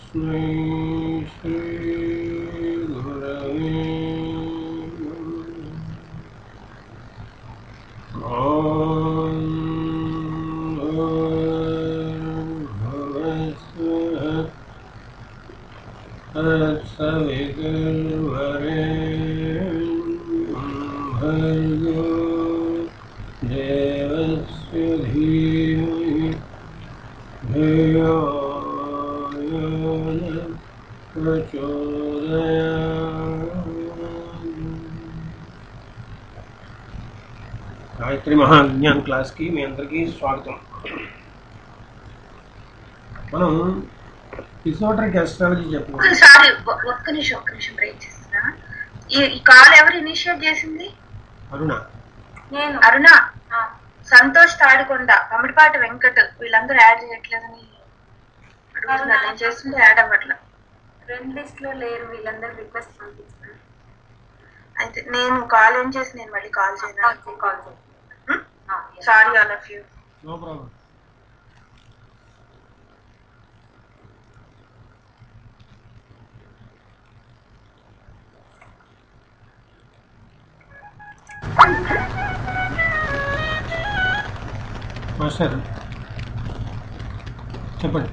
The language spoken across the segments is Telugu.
तस्मै श्रीगुरवे भवस्व भर्गो देवस्य धीमहि धियो यो न ప్రచోదయాత్ గాయత్రి మహావిజ్ఞాన్ క్లాస్కి మీ అందరికీ స్వాగతం మనం ఫిజియోటరిక్ ఎస్ట్రాలజీ చెప్పుకుంటాం ఒకసారి ఒ- ఒక్క నిమిషం ఒక్క నిమిషం బ్రేక్ చేస్తున్నా ఈ ఈ కాల్ ఎవరు ఇనిషియేట్ చేసింది అరుణ నేను అరుణ ఆ, సంతోష్ తాడికొండ కమిడిపాటి వెంకట్ వీళ్ళందరూ యాడ్ చేయట్లేదని అడుగుతున్నారు నేను చేస్తుంటే యాడ్ అవ్వట్లే ఫ్రెండ్ లిస్ట్ లో లేరు వీళ్ళందరూ రిక్వెస్ట్ పంపిస్తాను అయితే నేను కాల్ ఏం చేసి నేను మళ్ళీ కాల్ చేయను కాల్ చేయి sorry all of you no problem master చెప్పండి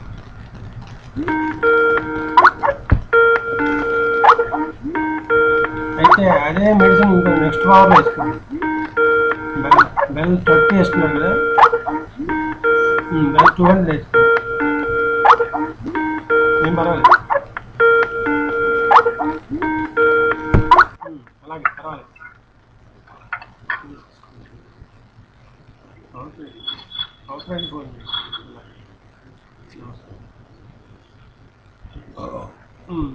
అయితే అదే మెడిసిన్ ఇంకో నెక్స్ట్ వారం వేసుకోండి బెల్ బెల్ థర్టీ వేసుకున్నారు కదా ఉమ్, బెల్ టూ హండ్రెడ్ వేసుకోండి ఏం పర్వాలేదు ఉమ్, అలాగే పర్వాలేదు అవుట్ అవుట్ రైడ్ ఫోన్ ఉమ్.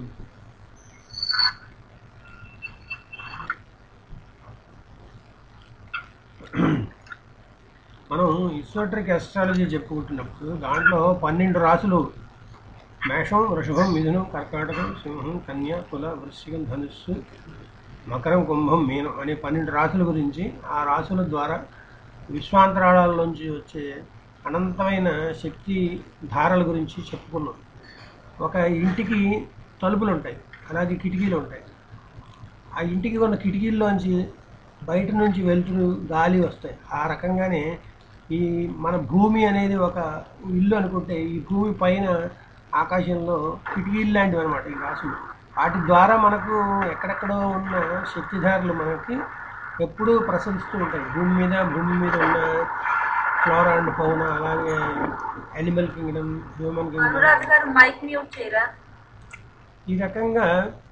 మనం ఇసోట్రిక్ ఎస్ట్రాలజీ చెప్పుకుంటున్నప్పుడు దాంట్లో పన్నెండు రాసులు మేషం వృషభం మిథునం కర్కాటకం సింహం కన్య తుల వృశ్చికం ధనుస్సు మకరం కుంభం మీనం అనే పన్నెండు రాసుల గురించి ఆ రాసుల ద్వారా విశ్వాంతరాళాల్లోంచి వచ్చే అనంతమైన శక్తి ధారల గురించి చెప్పుకున్నాం ఒక ఇంటికి తలుపులు ఉంటాయి అలాగే కిటికీలు ఉంటాయి ఆ ఇంటికి ఉన్న కిటికీల్లోంచి బయట నుంచి వెళ్తురు గాలి వస్తాయి ఆ రకంగానే ఈ మన భూమి అనేది ఒక ఇల్లు అనుకుంటే ఈ భూమి పైన ఆకాశంలో కిటికీలు లాంటివి అనమాట ఈ రాసులు వాటి ద్వారా మనకు ఎక్కడెక్కడో ఉన్న శక్తిధారలు మనకి ఎప్పుడూ ప్రసరిస్తూ ఉంటాయి భూమి మీద భూమి మీద ఉన్న ఫ్లోరా అండ్ ఫౌనా అలాగే animal kingdom human kingdom Anuradh గారు మైక్ మ్యూట్ చేయరా ఈ రకంగా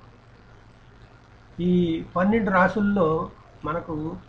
ఈ పన్నెండు రాసుల్లో మనకు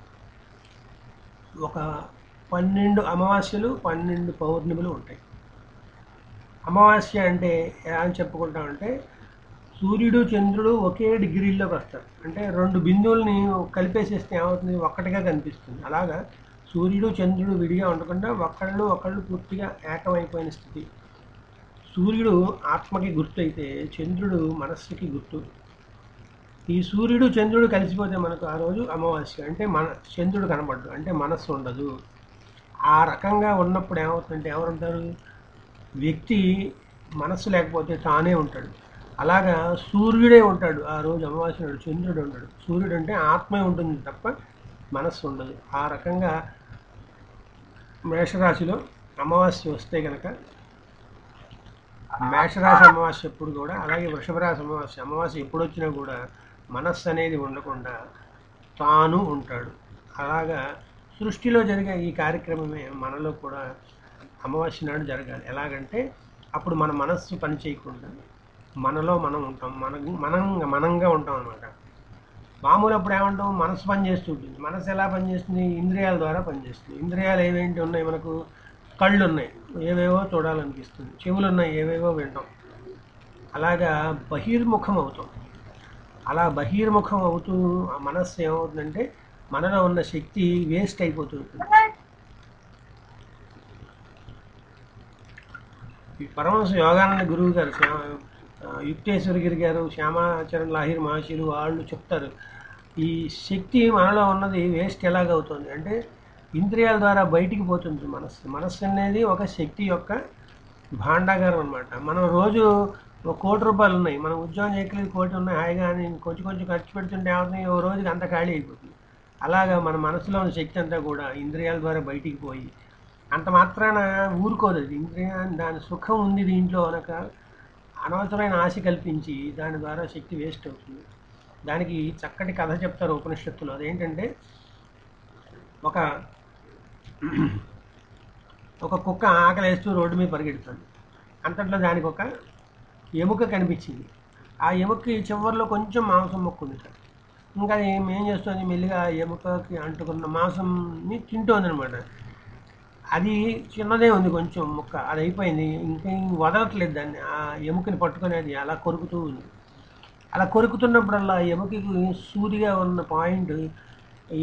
ఒక పన్నెండు అమావాస్యలు పన్నెండు పౌర్ణిమలు ఉంటాయి అమావాస్య అంటే ఎలా అని చెప్పుకుంటామంటే సూర్యుడు చంద్రుడు ఒకే డిగ్రీలోకి వస్తారు అంటే రెండు బిందువుల్ని కలిపేసేస్తే ఏమవుతుంది ఒక్కటిగా కనిపిస్తుంది అలాగా సూర్యుడు చంద్రుడు విడిగా ఉండకుండా ఒకళ్ళు ఒకళ్ళు పూర్తిగా ఏకమైపోయిన స్థితి సూర్యుడు ఆత్మకి గుర్తు అయితే చంద్రుడు మనస్సుకి గుర్తు ఈ సూర్యుడు చంద్రుడు కలిసిపోతే మనకు ఆ రోజు అమావాస్య అంటే మన చంద్రుడు కనబడ్డు అంటే మనస్సు ఉండదు ఆ రకంగా ఉన్నప్పుడు ఏమవుతుందంటే ఎవరుంటారు వ్యక్తి మనస్సు లేకపోతే తానే ఉంటాడు అలాగా సూర్యుడే ఉంటాడు ఆ రోజు అమావాస్య నాడు చంద్రుడు ఉంటాడు సూర్యుడు అంటే ఆత్మే ఉంటుంది తప్ప మనస్సు ఉండదు ఆ రకంగా మేషరాశిలో అమావాస్య వస్తే కనుక మేషరాశి అమావాస్య ఎప్పుడు కూడా అలాగే వృషభ రాశి అమావాస్య అమావాస్య ఎప్పుడు వచ్చినా కూడా మనస్సు అనేది ఉండకుండా తాను ఉంటాడు అలాగా సృష్టిలో జరిగే ఈ కార్యక్రమమే మనలో కూడా అమావాస్య నాడు జరగాలి ఎలాగంటే అప్పుడు మన మనస్సు పని చేయకుండా మనలో మనం ఉంటాం మన మనం మనంగా ఉంటాం అనమాట మామూలు అప్పుడు ఏమంటాం మనసు పనిచేస్తుంటుంది మనసు ఎలా పనిచేస్తుంది ఇంద్రియాల ద్వారా పనిచేస్తుంది ఇంద్రియాలు ఏవేంటి ఉన్నాయి మనకు కళ్ళు ఉన్నాయి ఏవేవో చూడాలనిపిస్తుంది చెవులు ఉన్నాయి ఏవేవో వింటాం అలాగా బహిర్ముఖం అవుతాం అలా బహిర్ముఖం అవుతూ ఆ మనస్సు ఏమవుతుందంటే మనలో ఉన్న శక్తి వేస్ట్ అయిపోతుంటుంది ఈ పరమహంస యోగానంద గురువు గారు శ్యామ ఆ, యుక్తేశ్వరగిరి గారు శ్యామాచరణ్ లాహిర్ మహర్షులు వాళ్ళు చెప్తారు ఈ శక్తి మనలో ఉన్నది వేస్ట్ ఎలాగవుతుంది అంటే ఇంద్రియాల ద్వారా బయటికి పోతుంది మనస్సు మనస్సు అనేది ఒక శక్తి యొక్క భాండాగారం అనమాట మనం రోజు ఒక కోటి రూపాయలు ఉన్నాయి మనం ఉద్యోగం చేయగలిగి కోటి ఉన్నాయి హాయిగా అని కొంచెం కొంచెం ఖర్చు పెడుతుంటే ఏమవుతుంది ఓ రోజుకి అంత ఖాళీ అయిపోతుంది అలాగా మన మనసులో ఉన్న శక్తి అంతా కూడా ఇంద్రియాల ద్వారా బయటికి పోయి అంత మాత్రాన ఊరుకోదు అది ఇంద్రియ దాని సుఖం ఉంది దీంట్లో అనక అనవసరమైన ఆశ కల్పించి దాని ద్వారా శక్తి వేస్ట్ అవుతుంది దానికి చక్కటి కథ చెప్తారు ఉపనిషత్తులు అదేంటంటే ఒక ఒక కుక్క ఆకలేస్తూ రోడ్డు మీద పరిగెడుతుంది అంతట్లో దానికి ఒక ఎముక కనిపించింది ఆ ఎముకకి చివరిలో కొంచెం మాంసం మొక్క ఉంది సార్ ఇంకా అది ఏం చేస్తుంది మెల్లిగా ఆ ఎముకకి అంటుకున్న మాంసంని తింటోంది అనమాట అది చిన్నదే ఉంది కొంచెం ముక్క అది అయిపోయింది ఇంకా ఇంక వదలట్లేదు దాన్ని ఆ ఎముకని పట్టుకొని అది అలా కొరుకుతూ ఉంది అలా కొరుకుతున్నప్పుడల్లా ఆ ఎముకకి సూదిగా ఉన్న పాయింట్ ఈ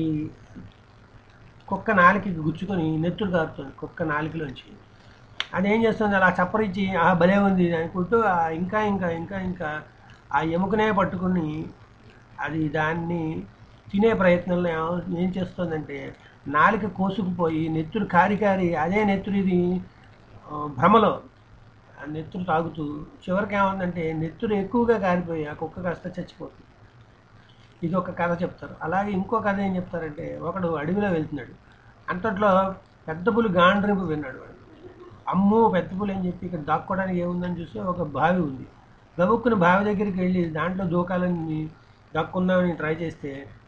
కుక్క నాలికి గుచ్చుకొని నెత్తురు కారుతుంది కుక్క నాలికలోంచి అది ఏం చేస్తుంది అలా చప్పరించి ఆ భలే ఉంది అనుకుంటూ ఆ ఇంకా ఇంకా ఇంకా ఇంకా ఆ ఎముకనే పట్టుకుని అది దాన్ని తినే ప్రయత్నంలో ఏమ- ఏం చేస్తుందంటే నాలిక కోసుకుపోయి నెత్తురు కారి కారి అదే నెత్తురు ఇది ఆ, భ్రమలో ఆ నెత్తురు తాగుతూ చివరికి ఏమందంటే నెత్తురు ఎక్కువగా కారిపోయి ఆ కుక్క కాస్త చచ్చిపోతుంది ఇది ఒక కథ చెప్తారు అలాగే ఇంకో కథ ఏం చెప్తారంటే ఒకడు అడవిలో వెళ్తున్నాడు అంతట్లో పెద్ద పులి గాండ్రింపు విన్నాడు వాడు అమ్మో పెద్ద పులి అని చెప్పి ఇక్కడ దాక్కోవడానికి ఏముందని చూస్తే ఒక బావి ఉంది గబుక్కుని బావి దగ్గరికి వెళ్ళి దాంట్లో దూకాలని దాక్కుందామని ట్రై చేస్తే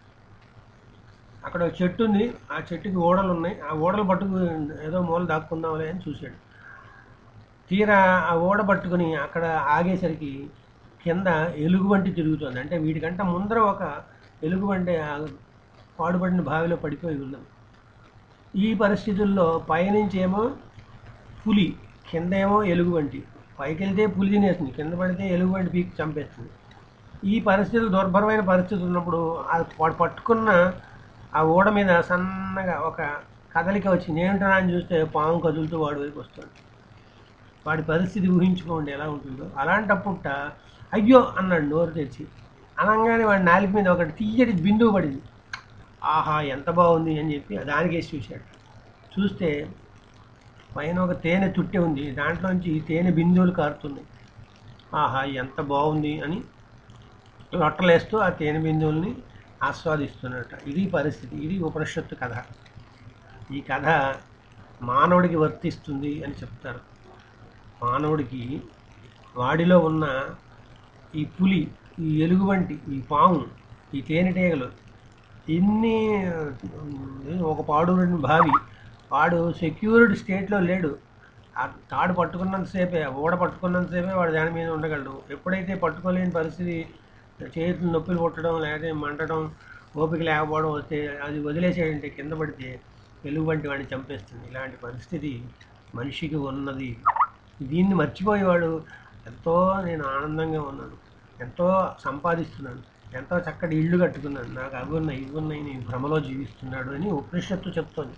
అక్కడ ఒక చెట్టు ఉంది ఆ చెట్టుకి ఓడలు ఉన్నాయి ఆ ఓడలు పట్టుకు ఏదో మూల దాక్కుందాంలే అని చూశాడు తీరా ఆ ఓడ పట్టుకుని అక్కడ ఆగేసరికి కింద ఎలుగుబంటి తిరుగుతుంది అంటే వీటికంటే ముందర ఒక ఎలుగుబంటి ఆ పాడుపడిన బావిలో పడిపోయి ఉన్నది ఈ పరిస్థితుల్లో పైనుంచి ఏమో పులి కింద ఏమో ఎలుగుబంటి పైకి వెళ్తే పులి తినేస్తుంది కింద పడితే ఎలుగుబంటి పీకి చంపేస్తుంది ఈ పరిస్థితులు దుర్భరమైన పరిస్థితి ఉన్నప్పుడు ఆ వాడు పట్టుకున్న ఆ ఓడ మీద సన్నగా ఒక కదలిక వచ్చింది ఏంటన్నా అని చూస్తే పాము కదులుతూ వాడి వైపు వస్తుంది వాడి పరిస్థితి ఊహించుకోండి ఎలా ఉంటుందో అలాంటప్పుట అయ్యో అన్నాడు నోరు తెరిచి అనగానే వాడి నాలుగు మీద ఒకటి తీయటి బిందువు పడింది ఆహా ఎంత బాగుంది అని చెప్పి దానికేసి చూశాడు చూస్తే పైన ఒక తేనె తుట్టె ఉంది దాంట్లోంచి తేనె బిందువులు కారుతున్నాయి ఆహా ఎంత బాగుంది అని లొట్టలేస్తూ ఆ తేనె బిందువుల్ని ఆస్వాదిస్తున్నట ఇది పరిస్థితి ఇది ఉపనిషత్తు కథ ఈ కథ మానవుడికి వర్తిస్తుంది అని చెప్తారు మానవుడికి వాడిలో ఉన్న ఈ పులి ఈ ఎలుగుబంటి ఈ పాము ఈ తేనెటీగలు ఇన్ని ఉమ్, ఒక పాడూరిని భావి వాడు సెక్యూర్డ్ స్టేట్లో లేడు ఆ తాడు పట్టుకున్నంతసేపే ఆ ఓడ పట్టుకున్నంతసేపే వాడు దాని మీద ఉండగలడు ఎప్పుడైతే పట్టుకోలేని పరిస్థితి చేతులు నొప్పులు పుట్టడం లేకపోతే మంటడం ఓపిక లేకపోవడం వస్తే అది వదిలేసేయంటే కింద పడితే వెలుగుబంటి వాడిని చంపేస్తుంది ఇలాంటి పరిస్థితి మనిషికి ఉన్నది దీన్ని మర్చిపోయేవాడు ఎంతో నేను ఆనందంగా ఉన్నాను ఎంతో సంపాదిస్తున్నాను ఎంతో చక్కటి ఇల్లు కట్టుకున్నాను నాకు అవి ఉన్నాయి ఇవి ఉన్నాయి నేను భ్రమలో జీవిస్తున్నాడు అని ఉపనిషత్తు చెప్తోంది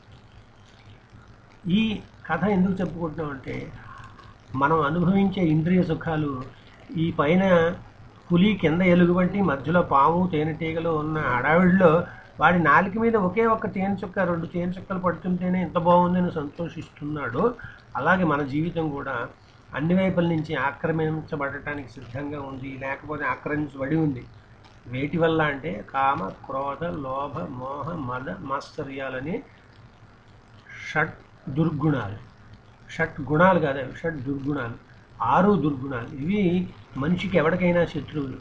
ఈ కథ ఎందుకు చెప్పుకుంటున్నామంటే మనం అనుభవించే ఇంద్రియ సుఖాలు ఈ పైన పులి కింద ఎలుగుబంటి మధ్యలో పాము తేనెటీగలు ఉన్న హడావిడిలో వాడి నాలుక మీద ఒకే ఒక్క తేనె చుక్క రెండు తేనె చుక్కలు పడుతుంటేనే ఇంత బాగుందని సంతోషిస్తున్నాడు అలాగే మన జీవితం కూడా అన్ని వైపుల నుంచి ఆక్రమించబడటానికి సిద్ధంగా ఉంది లేకపోతే ఆక్రమించబడి ఉంది వేటి వల్ల అంటే కామ క్రోధ లోభ మోహ మద మాత్సర్యాలని షట్ దుర్గుణాలు షట్ గుణాలు కాదు అవి షట్ దుర్గుణాలు ఆరు దుర్గుణాలు ఇవి మనిషికి ఎవరికైనా శత్రువులు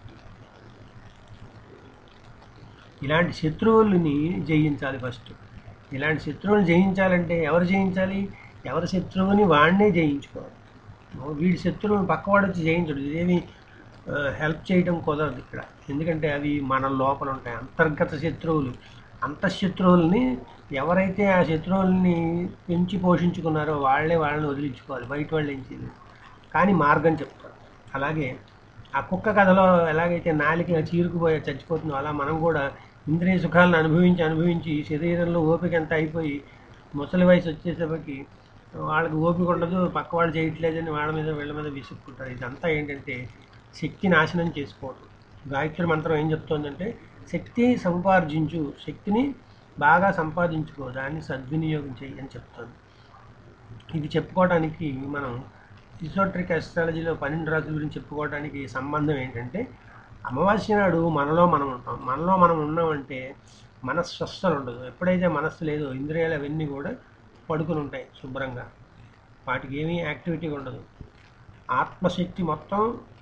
ఇలాంటి శత్రువులని జయించాలి ఫస్ట్ ఇలాంటి శత్రువుని జయించాలంటే ఎవరు జయించాలి ఎవరి శత్రువుని వాడినే జయించుకోవాలి వీడి శత్రువుని పక్కవాడు వచ్చి జయించడు ఇదేమి హెల్ప్ చేయడం కుదరదు ఇక్కడ ఎందుకంటే అవి మన లోపల ఉంటాయి అంతర్గత శత్రువులు అంతఃశత్రువుల్ని ఎవరైతే ఆ శత్రువుల్ని పెంచి పోషించుకున్నారో వాళ్ళే వాళ్ళని వదిలించుకోవాలి బయట వాళ్ళు ఏం చేయలేదు కానీ మార్గం చెప్తారు అలాగే ఆ కుక్క కథలో ఎలాగైతే నాలిక చీరుకుపోయి చచ్చిపోతుందో అలా మనం కూడా ఇంద్రియ సుఖాలను అనుభవించి అనుభవించి శరీరంలో ఓపిక ఎంత అయిపోయి ముసలి వయసు వచ్చేసరికి వాళ్ళకి ఓపిక ఉండదు పక్క వాళ్ళు చేయట్లేదని వాళ్ళ మీద వీళ్ళ మీద విసుక్కుంటారు ఇదంతా ఏంటంటే శక్తి నాశనం చేసుకోవడం గాయత్రి మంత్రం ఏం చెప్తోందంటే శక్తి సంపార్జించు శక్తిని బాగా సంపాదించుకో దాన్ని సద్వినియోగం చేయి అని చెప్తోంది ఇది చెప్పుకోవడానికి మనం ఇసోట్రిక్ అస్ట్రాలజీలో పన్నెండు రాసుల గురించి చెప్పుకోవడానికి సంబంధం ఏంటంటే అమావాస్య నాడు మనలో మనం ఉంటాం మనలో మనం ఉన్నామంటే మనస్సు అస్సలు ఉండదు ఎప్పుడైతే మనస్సు లేదో ఇంద్రియాలు అవన్నీ కూడా పడుకుని ఉంటాయి శుభ్రంగా వాటికి ఏమీ యాక్టివిటీ ఉండదు ఆత్మశక్తి మొత్తం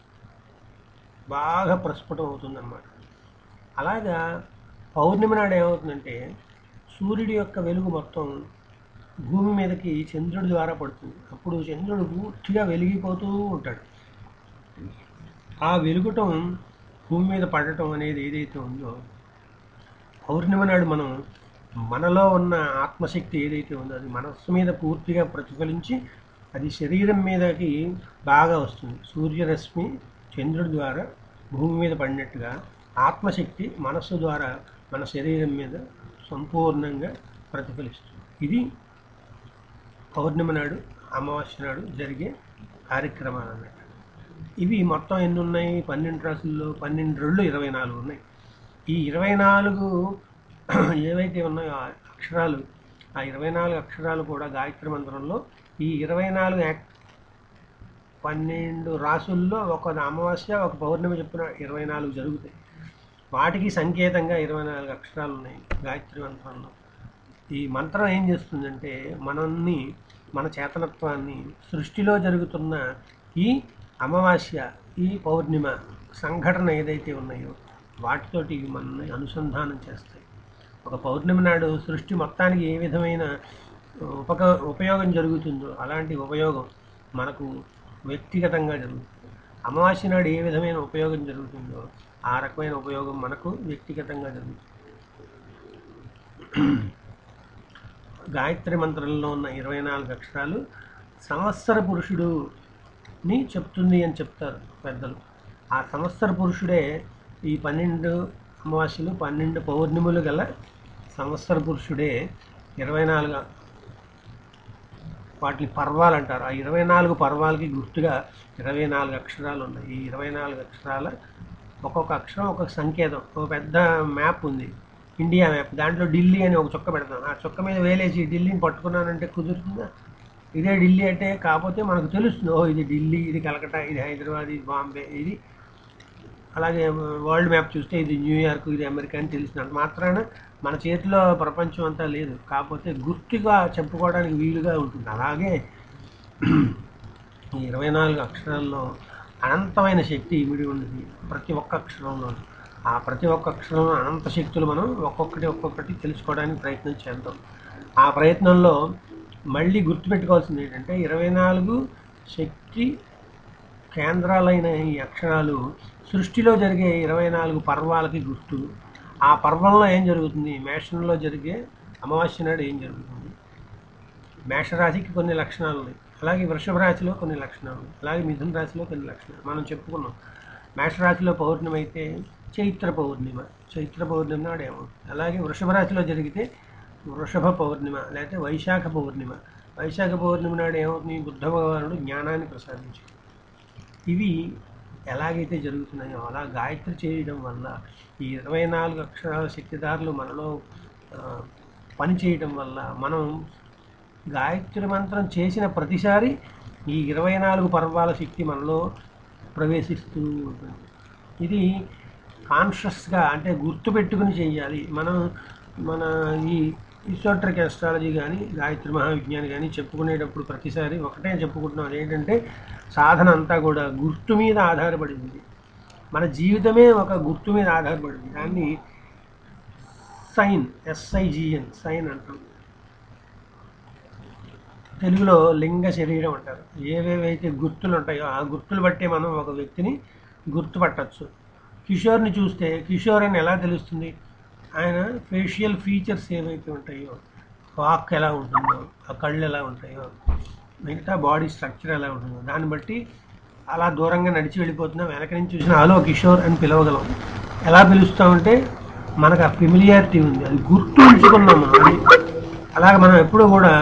బాగా ప్రస్ఫుటం అవుతుందన్నమాట అలాగా పౌర్ణమి నాడు ఏమవుతుందంటే సూర్యుడి యొక్క వెలుగు మొత్తం భూమి మీదకి చంద్రుడి ద్వారా పడుతుంది అప్పుడు చంద్రుడు పూర్తిగా వెలిగిపోతూ ఉంటాడు ఆ వెలుగుటం భూమి మీద పడటం అనేది ఏదైతే ఉందో పౌర్ణమి నాడు మనం మనలో ఉన్న ఆత్మశక్తి ఏదైతే ఉందో అది మనస్సు మీద పూర్తిగా ప్రతిఫలించి అది శరీరం మీదకి బాగా వస్తుంది సూర్యరశ్మి చంద్రుడి ద్వారా భూమి మీద పడినట్టుగా ఆత్మశక్తి మనస్సు ద్వారా మన శరీరం మీద సంపూర్ణంగా ప్రతిఫలిస్తుంది ఇది పౌర్ణమి నాడు అమావాస్య నాడు జరిగే కార్యక్రమాలు అన్నట్టు ఇవి మొత్తం ఎన్ని ఉన్నాయి పన్నెండు రాసుల్లో పన్నెండు రెండు ఇరవై నాలుగు ఉన్నాయి ఈ ఇరవై నాలుగు ఏవైతే ఉన్నాయో ఆ అక్షరాలు ఆ ఇరవై నాలుగు అక్షరాలు కూడా గాయత్రి మంత్రంలో ఈ ఇరవై నాలుగు యాక్- పన్నెండు రాసుల్లో ఒక అమావాస్య ఒక పౌర్ణమి చొప్పున ఇరవై నాలుగు జరుగుతాయి వాటికి సంకేతంగా ఇరవై నాలుగు అక్షరాలు ఉన్నాయి గాయత్రి మంత్రంలో ఈ మంత్రం ఏం చేస్తుందంటే మనల్ని మన చేతనత్వాన్ని సృష్టిలో జరుగుతున్న ఈ అమావాస్య ఈ పౌర్ణిమ సంఘటన ఏదైతే ఉన్నాయో వాటితోటి ఇవి మనల్ని అనుసంధానం చేస్తాయి ఒక పౌర్ణమి నాడు సృష్టి మొత్తానికి ఏ విధమైన ఉపక ఉపయోగం జరుగుతుందో అలాంటి ఉపయోగం మనకు వ్యక్తిగతంగా జరుగుతుంది అమావాస్య నాడు ఏ విధమైన ఉపయోగం జరుగుతుందో ఆ రకమైన ఉపయోగం మనకు వ్యక్తిగతంగా జరుగుతుంది గాయత్రి మంత్రంలో ఉన్న ఇరవై నాలుగు అక్షరాలు సంవత్సర పురుషుడుని చెప్తుంది అని చెప్తారు పెద్దలు ఆ సంవత్సర పురుషుడే ఈ పన్నెండు అమావాస్యలు పన్నెండు పౌర్ణిమలు గల సంవత్సర పురుషుడే ఇరవై నాలుగు వాటిని పర్వాలు అంటారు ఆ ఇరవై నాలుగు పర్వాలకి గుర్తుగా ఇరవై నాలుగు అక్షరాలు ఉన్నాయి ఈ ఇరవై నాలుగు అక్షరాల ఒక్కొక్క అక్షరం ఒక సంకేతం ఒక పెద్ద మ్యాప్ ఉంది ఇండియా మ్యాప్ దాంట్లో ఢిల్లీ అని ఒక చుక్క పెడతాం ఆ చుక్క మీద వేలేసి ఢిల్లీని పట్టుకున్నానంటే కుదురుతుందా ఇదే ఢిల్లీ అంటే కాకపోతే మనకు తెలుస్తుంది ఓ ఇది ఢిల్లీ ఇది కలకటా ఇది హైదరాబాద్ ఇది బాంబే ఇది అలాగే వరల్డ్ మ్యాప్ చూస్తే ఇది న్యూయార్క్ ఇది అమెరికా అని తెలిసినంత మాత్రాన మన చేతిలో ప్రపంచం అంతా లేదు కాకపోతే గుర్తుగా చెప్పుకోవడానికి వీలుగా ఉంటుంది అలాగే ఈ ఇరవై నాలుగు అక్షరాల్లో అనంతమైన శక్తి ఇమిడి ఉన్నది ప్రతి ఒక్క అక్షరంలో ఆ ప్రతి ఒక్క అక్షరంలో అనంత శక్తులు మనం ఒక్కొక్కటి ఒక్కొక్కటి తెలుసుకోవడానికి ప్రయత్నం చేద్దాం ఆ ప్రయత్నంలో మళ్ళీ గుర్తుపెట్టుకోవాల్సింది ఏంటంటే ఇరవై నాలుగు శక్తి కేంద్రాలైన ఈ అక్షరాలు సృష్టిలో జరిగే ఇరవై నాలుగు పర్వాలకి గుర్తు ఆ పర్వంలో ఏం జరుగుతుంది మేషంలో జరిగే అమావాస్య నాడు ఏం జరుగుతుంది మేషరాశికి కొన్ని లక్షణాలు ఉన్నాయి అలాగే వృషభ రాశిలో కొన్ని లక్షణాలు ఉన్నాయి అలాగే మిథున రాశిలో కొన్ని లక్షణాలు మనం చెప్పుకున్నాం మేషరాశిలో పౌర్ణమి అయితే చైత్ర పౌర్ణిమ చైత్ర పౌర్ణిమ నాడు ఏమవుతుంది అలాగే వృషభ రాశిలో జరిగితే వృషభ పౌర్ణిమ లేకపోతే వైశాఖ పౌర్ణిమ వైశాఖ పౌర్ణిమ నాడు ఏమవుతుంది బుద్ధ భగవానుడు జ్ఞానాన్ని ప్రసాదించాడు ఇవి ఎలాగైతే జరుగుతున్నాయో అలా గాయత్రి చేయడం వల్ల ఈ ఇరవై నాలుగు అక్షరాల శక్తిదారులు మనలో ఆ, పని చేయడం వల్ల మనం గాయత్రి మంత్రం చేసిన ప్రతిసారి ఈ ఇరవై నాలుగు పర్వాల శక్తి మనలో ప్రవేశిస్తూ ఉంటుంది ఇది కాన్షియస్గా అంటే గుర్తుపెట్టుకుని చేయాలి మనం మన ఈ ఈసోట్రిక్ అస్ట్రాలజీ కానీ గాయత్రి మహావిజ్ఞాని కానీ చెప్పుకునేటప్పుడు ప్రతిసారి ఒకటే చెప్పుకుంటున్నాం అదేంటంటే సాధన అంతా కూడా గుర్తు మీద ఆధారపడింది మన జీవితమే ఒక గుర్తు మీద ఆధారపడింది దాన్ని సైన్ ఎస్ఐజిఎన్ సైన్ అంటాం తెలుగులో లింగ శరీరం అంటారు ఏవేవైతే గుర్తులు ఉంటాయో ఆ గుర్తులు బట్టే మనం ఒక వ్యక్తిని గుర్తుపట్టచ్చు కిషోర్ని చూస్తే కిషోర్ అని ఎలా తెలుస్తుంది ఆయన ఫేషియల్ ఫీచర్స్ ఏవైతే ఉంటాయో వాక్ ఎలా ఉంటుందో ఆ కళ్ళు ఎలా ఉంటాయో మిగతా బాడీ స్ట్రక్చర్ ఎలా ఉంటుందో దాన్ని బట్టి అలా దూరంగా నడిచి వెళ్ళిపోతున్నా వెనక నుంచి చూసిన హలో కిషోర్ అని పిలవగలం ఎలా పిలుస్తామంటే మనకు ఆ ఫెమిలియారిటీ ఉంది అది గుర్తు ఉంచుకున్నాం మనం అది అలాగే మనం ఎప్పుడూ కూడా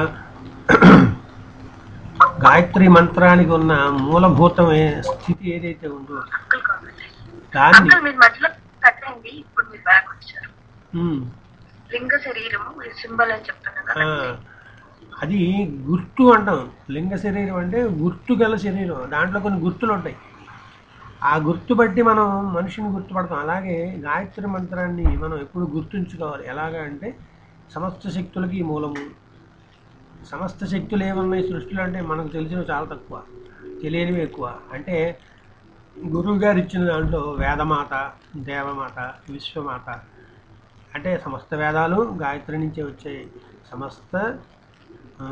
గాయత్రి మంత్రానికి ఉన్న మూలభూతమే స్థితి ఏదైతే ఉందో అంకుల్ కామెంట్ దాన్ని అంకుల్ మీరు మధ్యలో కట్ అయింది ఇప్పుడు మీరు బ్యాక్ వచ్చారు ఉమ్, లింగ శరీరము సింబల్ అని చెప్తున్నా ఆ, కదా అది గుర్తు అంటాం లింగ శరీరం అంటే గుర్తు గల శరీరం దాంట్లో కొన్ని గుర్తులు ఉంటాయి ఆ గుర్తు బట్టి మనం మనిషిని గుర్తుపడతాం అలాగే గాయత్రి మంత్రాన్ని మనం ఎప్పుడు గుర్తుంచుకోవాలి ఎలాగా అంటే సమస్త శక్తులకి మూలము సమస్త శక్తులు ఏమున్నాయి సృష్టిలో అంటే మనకు తెలిసినవి చాలా తక్కువ తెలియనివి ఎక్కువ అంటే గురువు గారు ఇచ్చిన దాంట్లో వేదమాత దేవమాత విశ్వమాత అంటే సమస్త వేదాలు గాయత్రి నుంచే వచ్చాయి సమస్త ఆ,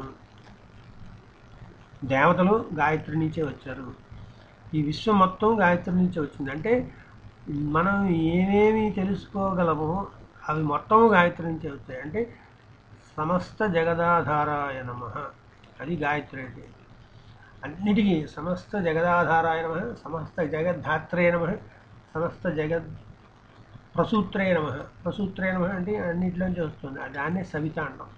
దేవతలు గాయత్రి నుంచే వచ్చారు ఈ విశ్వం మొత్తం గాయత్రి నుంచే వచ్చింది అంటే మనం ఏమేమి తెలుసుకోగలమో అవి మొత్తం గాయత్రి నుంచే వచ్చాయి అంటే సమస్త జగదాధారాయ నమ అది గాయత్రి అంటే అన్నిటికీ సమస్త జగదాధారాయ నమ సమస్త జగద్ధాత్రే నమ సమస్త జగద్ ప్రసూత్రే నమ ప్రసూత్రే నమ అంటే అన్నిటిలోంచి వస్తుంది దాన్నే సవిత అంటాం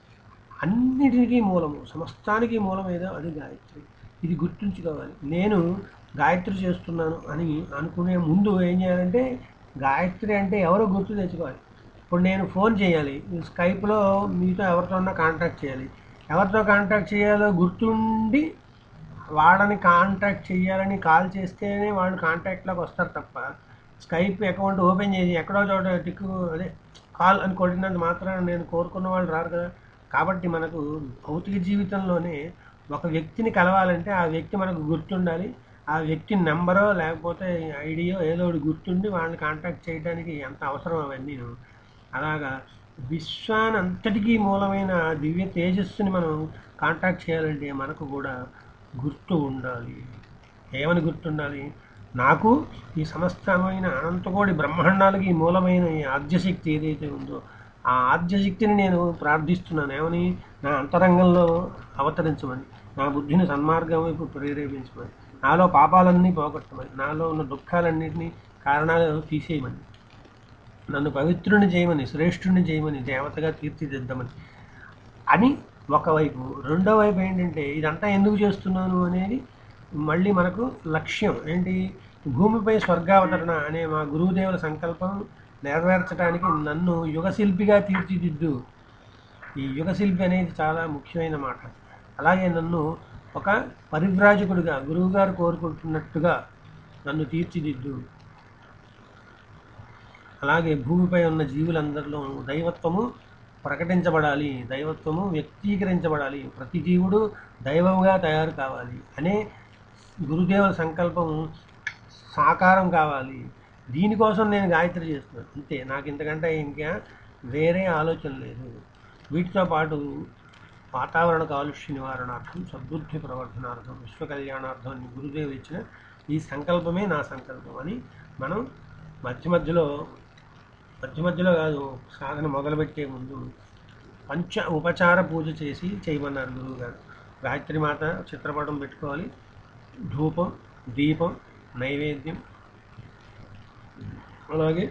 అన్నిటికీ మూలము సమస్తానికి మూలం ఏదో అది గాయత్రి ఇది గుర్తుంచుకోవాలి నేను గాయత్రి చేస్తున్నాను అని అనుకునే ముందు ఏం చేయాలంటే గాయత్రి అంటే ఎవరో గుర్తు తెచ్చుకోవాలి ఇప్పుడు నేను ఫోన్ చేయాలి స్కైప్లో మీతో ఎవరితోన్నా కాంటాక్ట్ చేయాలి ఎవరితో కాంటాక్ట్ చేయాలో గుర్తుండి వాళ్ళని కాంటాక్ట్ చేయాలని కాల్ చేస్తేనే వాళ్ళు కాంటాక్ట్లోకి వస్తారు తప్ప స్కైప్ అకౌంట్ ఓపెన్ చేసి ఎక్కడో చోట టిక్కు అదే కాల్ అని కొట్టినంత మాత్రాన నేను కోరుకున్న వాళ్ళు రారు కదా కాబట్టి మనకు భౌతిక జీవితంలోనే ఒక వ్యక్తిని కలవాలంటే ఆ వ్యక్తి మనకు గుర్తుండాలి ఆ వ్యక్తి నెంబరో లేకపోతే ఐడియో ఏదో ఒకటి గుర్తుండి వాళ్ళని కాంటాక్ట్ చేయడానికి ఎంత అవసరం అవన్నీ అలాగా విశ్వాన్ని అంతటికీ మూలమైన దివ్య తేజస్సుని మనం కాంటాక్ట్ చేయాలంటే మనకు కూడా గుర్తు ఉండాలి ఏమని గుర్తుండాలి నాకు ఈ సమస్తమైన అనంతకోటి బ్రహ్మాండాలకి మూలమైన ఈ ఆద్యశక్తి ఏదైతే ఉందో ఆ ఆద్యశక్తిని నేను ప్రార్థిస్తున్నాను ఏమని నా అంతరంగంలో అవతరించమని నా బుద్ధిని సన్మార్గం వైపు ప్రేరేపించమని నాలో పాపాలన్నీ పోగొట్టమని నాలో ఉన్న దుఃఖాలన్నింటినీ కారణాలు తీసేయమని నన్ను పవిత్రుని చేయమని శ్రేష్ఠుని చేయమని దేవతగా తీర్చిదిద్దమని అని ఒకవైపు రెండో వైపు ఏంటంటే ఇదంతా ఎందుకు చేస్తున్నాను అనేది మళ్ళీ మనకు లక్ష్యం ఏంటి భూమిపై స్వర్గావతరణ అనే మా గురువుదేవుల సంకల్పం నెరవేర్చడానికి నన్ను యుగశిల్పిగా తీర్చిదిద్దు ఈ యుగశిల్పి అనేది చాలా ముఖ్యమైన మాట అలాగే నన్ను ఒక పరివ్రాజకుడిగా గురువుగారు కోరుకుంటున్నట్టుగా నన్ను తీర్చిదిద్దు అలాగే భూమిపై ఉన్న జీవులందరిలో దైవత్వము ప్రకటించబడాలి దైవత్వము వ్యక్తీకరించబడాలి ప్రతి జీవుడు దైవంగా తయారు కావాలి అనే గురుదేవుల సంకల్పం సాకారం కావాలి దీనికోసం నేను గాయత్రి చేస్తున్నాను అంతే నాకు ఇంతకంటే ఇంకా వేరే ఆలోచన లేదు వీటితో పాటు వాతావరణ కాలుష్య నివారణార్థం సద్బుద్ధి ప్రవర్ధనార్థం విశ్వ కళ్యాణార్థం అని గురుదేవులు ఇచ్చిన ఈ సంకల్పమే నా సంకల్పం అని మనం మధ్య మధ్యలో మధ్య మధ్యలో కాదు సాధన మొదలుపెట్టే ముందు పంచ ఉపచార పూజ చేసి చేయమన్నారు గురువు గారు గాయత్రి మాత చిత్రపటం పెట్టుకోవాలి ధూపం దీపం నైవేద్యం అలాగే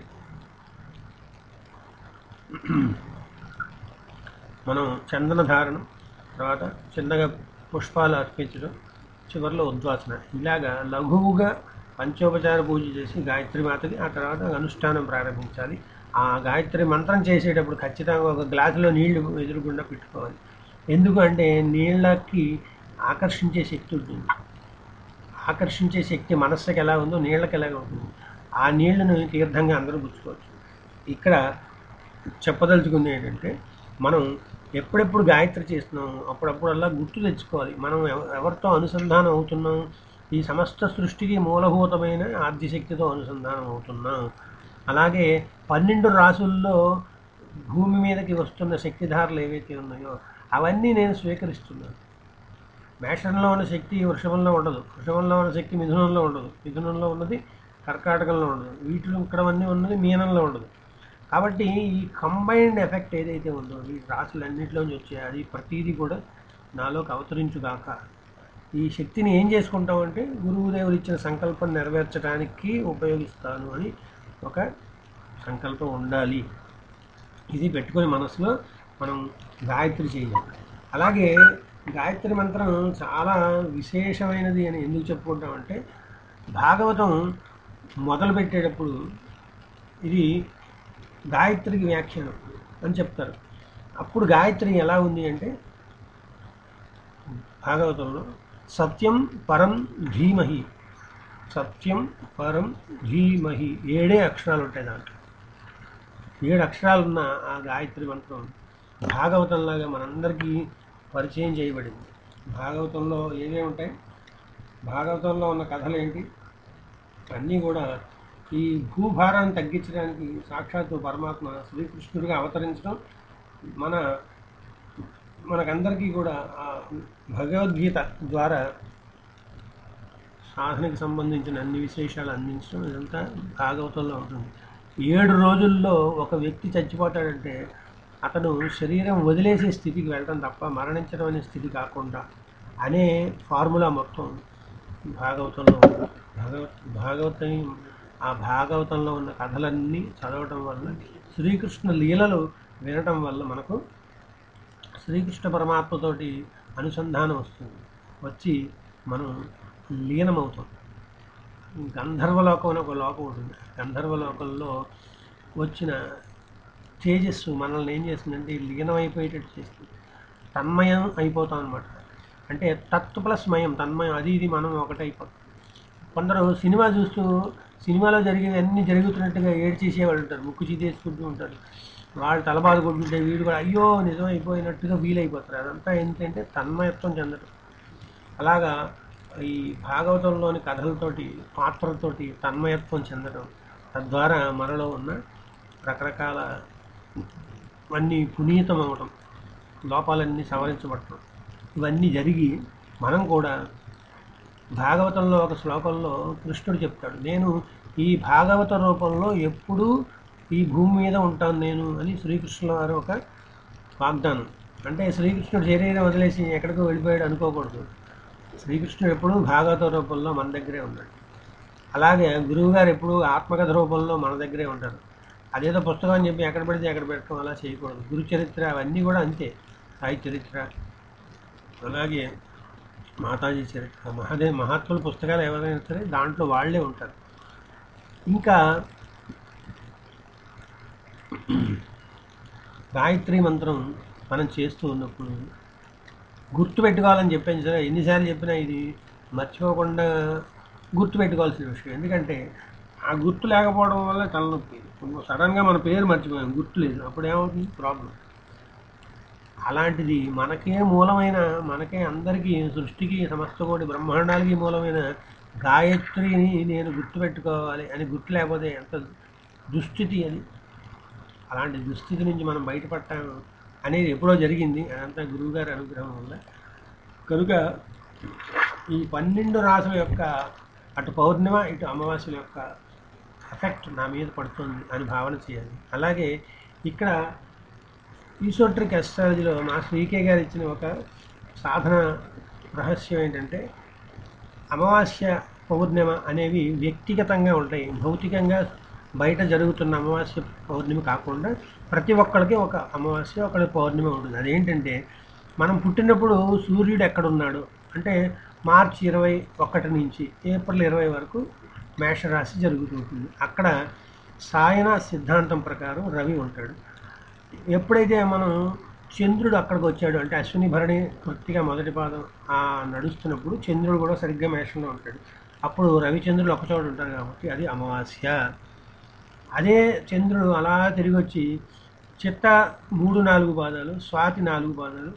మనం చందన ధారణం తర్వాత చిన్నగా పుష్పాలు అర్పించడం చివరిలో ఉద్వాసన ఇలాగా లఘువుగా పంచోపచార పూజ చేసి గాయత్రి మాతకి ఆ తర్వాత అనుష్ఠానం ప్రారంభించాలి ఆ గాయత్రి మంత్రం చేసేటప్పుడు ఖచ్చితంగా ఒక గ్లాసులో నీళ్లు ఎదురుగుండా పెట్టుకోవాలి ఎందుకు అంటే నీళ్ళకి ఆకర్షించే శక్తి ఉంటుంది ఆకర్షించే శక్తి మనస్సుకి ఎలా ఉందో నీళ్ళకి ఎలాగ ఉంటుంది ఆ నీళ్లను తీర్థంగా అందరూ పుచ్చుకోవచ్చు ఇక్కడ చెప్పదలుచుకుంది ఏంటంటే మనం ఎప్పుడెప్పుడు గాయత్రి చేస్తున్నాం అప్పుడప్పుడల్లా గుర్తు తెచ్చుకోవాలి మనం ఎవ- ఎవరితో అనుసంధానం అవుతున్నాం ఈ సమస్త సృష్టికి మూలభూతమైన ఆద్యశక్తితో అనుసంధానం అవుతున్నాం అలాగే పన్నెండు రాసుల్లో భూమి మీదకి వస్తున్న శక్తిధారలు ఏవైతే ఉన్నాయో అవన్నీ నేను స్వీకరిస్తున్నాను మేషంలో ఉన్న శక్తి వృషభంలో ఉండదు వృషభంలో ఉన్న శక్తి మిథునంలో ఉండదు మిథునంలో ఉన్నది కర్కాటకంలో ఉండదు వీటిలో ఇక్కడ అన్నీ ఉన్నది మీనంలో ఉండదు కాబట్టి ఈ కంబైన్డ్ ఎఫెక్ట్ ఏదైతే ఉందో ఈ రాసులన్నింటిలోంచి వచ్చే అది ప్రతిదీ కూడా నాలోకి అవతరించుగాక ఈ శక్తిని ఏం చేసుకుంటామంటే గురువుదేవులు ఇచ్చిన సంకల్పం నెరవేర్చడానికి ఉపయోగిస్తాను అని ఒక సంకల్పం ఉండాలి ఇది పెట్టుకొని మనసులో మనం గాయత్రి చేయాలి అలాగే గాయత్రి మంత్రం చాలా విశేషమైనది అని ఎందుకు చెప్పుకుంటామంటే భాగవతం మొదలు పెట్టేటప్పుడు ఇది గాయత్రికి వ్యాఖ్యానం అని చెప్తారు అప్పుడు గాయత్రి ఎలా ఉంది అంటే భాగవతంలో సత్యం పరం ధీమహి సత్యం పరం ధీమహి ఏడే అక్షరాలు ఉంటాయి దాంట్లో ఏడు అక్షరాలు ఉన్న ఆ గాయత్రి మంత్రం భాగవతంలాగా మనందరికీ పరిచయం చేయబడింది భాగవతంలో ఏమేమి ఉంటాయి భాగవతంలో ఉన్న కథలు ఏంటి అన్నీ కూడా ఈ భూభారాన్ని తగ్గించడానికి సాక్షాత్తు పరమాత్మ శ్రీకృష్ణుడిగా అవతరించడం మన మనకందరికీ కూడా ఆ భగవద్గీత ద్వారా సాధనకి సంబంధించిన అన్ని విశేషాలు అందించడం ఇదంతా భాగవతంలో ఉంటుంది ఏడు రోజుల్లో ఒక వ్యక్తి చచ్చిపోతాడంటే అతను శరీరం వదిలేసే స్థితికి వెళ్ళడం తప్ప మరణించడం అనే స్థితి కాకుండా అనే ఫార్ములా మొత్తం భాగవతంలో ఉంది. భాగవత భాగవతం ఆ భాగవతంలో ఉన్న కథలన్నీ చదవటం వల్ల శ్రీకృష్ణ లీలలు వినటం వల్ల మనకు శ్రీకృష్ణ పరమాత్మతోటి అనుసంధానం వస్తుంది వచ్చి మనం లీనమవుతాం గంధర్వలోకం అని ఒక లోకం ఉంటుంది గంధర్వలోకంలో వచ్చిన తేజస్సు మనల్ని ఏం చేస్తుందంటే లీనం అయిపోయేటట్టు చేస్తుంది తన్మయం అయిపోతాం అనమాట అంటే తత్ ప్లస్ మయం తన్మయం అది ఇది మనం ఒకటైపోతాం కొందరు సినిమా చూస్తూ సినిమాలో జరిగేది అన్ని జరుగుతున్నట్టుగా ఏడ్ చేసేవాళ్ళు ఉంటారు ముక్కు చీదేసుకుంటూ ఉంటారు వాళ్ళు తలబాధ కొట్టుకుంటే వీడు కూడా అయ్యో నిజం అయిపోయినట్టుగా ఫీల్ అయిపోతారు అదంతా ఏంటంటే తన్మయత్వం చెందడం అలాగా ఈ భాగవతంలోని కథలతోటి పాత్రలతోటి తన్మయత్వం చెందడం తద్వారా మనలో ఉన్న రకరకాల అన్నీ పునీతం అవడం లోపాలన్నీ సవరించబడటం ఇవన్నీ జరిగి మనం కూడా భాగవతంలో ఒక శ్లోకంలో కృష్ణుడు చెప్తాడు నేను ఈ భాగవత రూపంలో ఎప్పుడూ ఈ భూమి మీద ఉంటాను నేను అని శ్రీకృష్ణుల వారు ఒక వాగ్దానం అంటే శ్రీకృష్ణుడు శరీరం వదిలేసి ఎక్కడికో వెళ్ళిపోయాడు అనుకోకూడదు శ్రీకృష్ణుడు ఎప్పుడూ భాగవత రూపంలో మన దగ్గరే ఉన్నాడు అలాగే గురువుగారు ఎప్పుడూ ఆత్మకథ రూపంలో మన దగ్గరే ఉంటారు అదేదో పుస్తకం అని చెప్పి ఎక్కడ పడితే ఎక్కడ పెట్టడం అలా చేయకూడదు గురు చరిత్ర అవన్నీ కూడా అంతే సాయి చరిత్ర అలాగే మాతాజీ చరిత్ర మహాదేవ్ మహాత్ముల పుస్తకాలు ఎవరైనా సరే దాంట్లో వాళ్ళే ఉంటారు ఇంకా గాయత్రి మంత్రం మనం చేస్తూ ఉన్నప్పుడు గుర్తు పెట్టుకోవాలని చెప్పాను సరే ఎన్నిసార్లు చెప్పినా ఇది మర్చిపోకుండా గుర్తు పెట్టుకోవాల్సిన విషయం ఎందుకంటే ఆ గుర్తు లేకపోవడం వల్ల తలనొప్పి సడన్గా మన పేరు మర్చిపోయాం గుర్తు లేదు అప్పుడు ఏమవుతుంది ప్రాబ్లం అలాంటిది మనకే మూలమైన మనకే అందరికీ సృష్టికి సమస్త కోటి బ్రహ్మాండాలకి మూలమైన గాయత్రిని నేను గుర్తుపెట్టుకోవాలి అని గుర్తు లేకపోతే ఎంత దుస్థితి అది అలాంటి దుస్థితి నుంచి మనం బయటపడటం అనేది ఎప్పుడో జరిగింది అదంతా గురువుగారి అనుగ్రహం వల్ల కనుక ఈ పన్నెండు రాసుల యొక్క అటు పౌర్ణిమ ఇటు అమావాస్యల యొక్క ఎఫెక్ట్ నా మీద పడుతుంది అని భావన చేయాలి అలాగే ఇక్కడ ఈసోట్రిక్ అస్ట్రాలజీలో మా శ్రీకే గారు ఇచ్చిన ఒక సాధన రహస్యం ఏంటంటే అమావాస్య పౌర్ణిమ అనేవి వ్యక్తిగతంగా ఉంటాయి భౌతికంగా బయట జరుగుతున్న అమావాస్య పౌర్ణిమ కాకుండా ప్రతి ఒక్కరికి ఒక అమావాస్య ఒక పౌర్ణిమ ఉంటుంది అదేంటంటే మనం పుట్టినప్పుడు సూర్యుడు ఎక్కడున్నాడు అంటే మార్చి ఇరవై ఒకటి నుంచి ఏప్రిల్ ఇరవై వరకు మేషరాశి జరుగుతుంటుంది అక్కడ సాయన సిద్ధాంతం ప్రకారం రవి ఉంటాడు ఎప్పుడైతే మనం చంద్రుడు అక్కడికి వచ్చాడు అంటే అశ్విని భరణి కృత్తిగా మొదటి పాదం ఆ నడుస్తున్నప్పుడు చంద్రుడు కూడా సరిగ్గా మేషంలో ఉంటాడు అప్పుడు రవిచంద్రులు ఒకచోట ఉంటారు కాబట్టి అది అమావాస్య అదే చంద్రుడు అలా తిరిగి వచ్చి చిత్త మూడు నాలుగు పాదాలు స్వాతి నాలుగు పాదాలు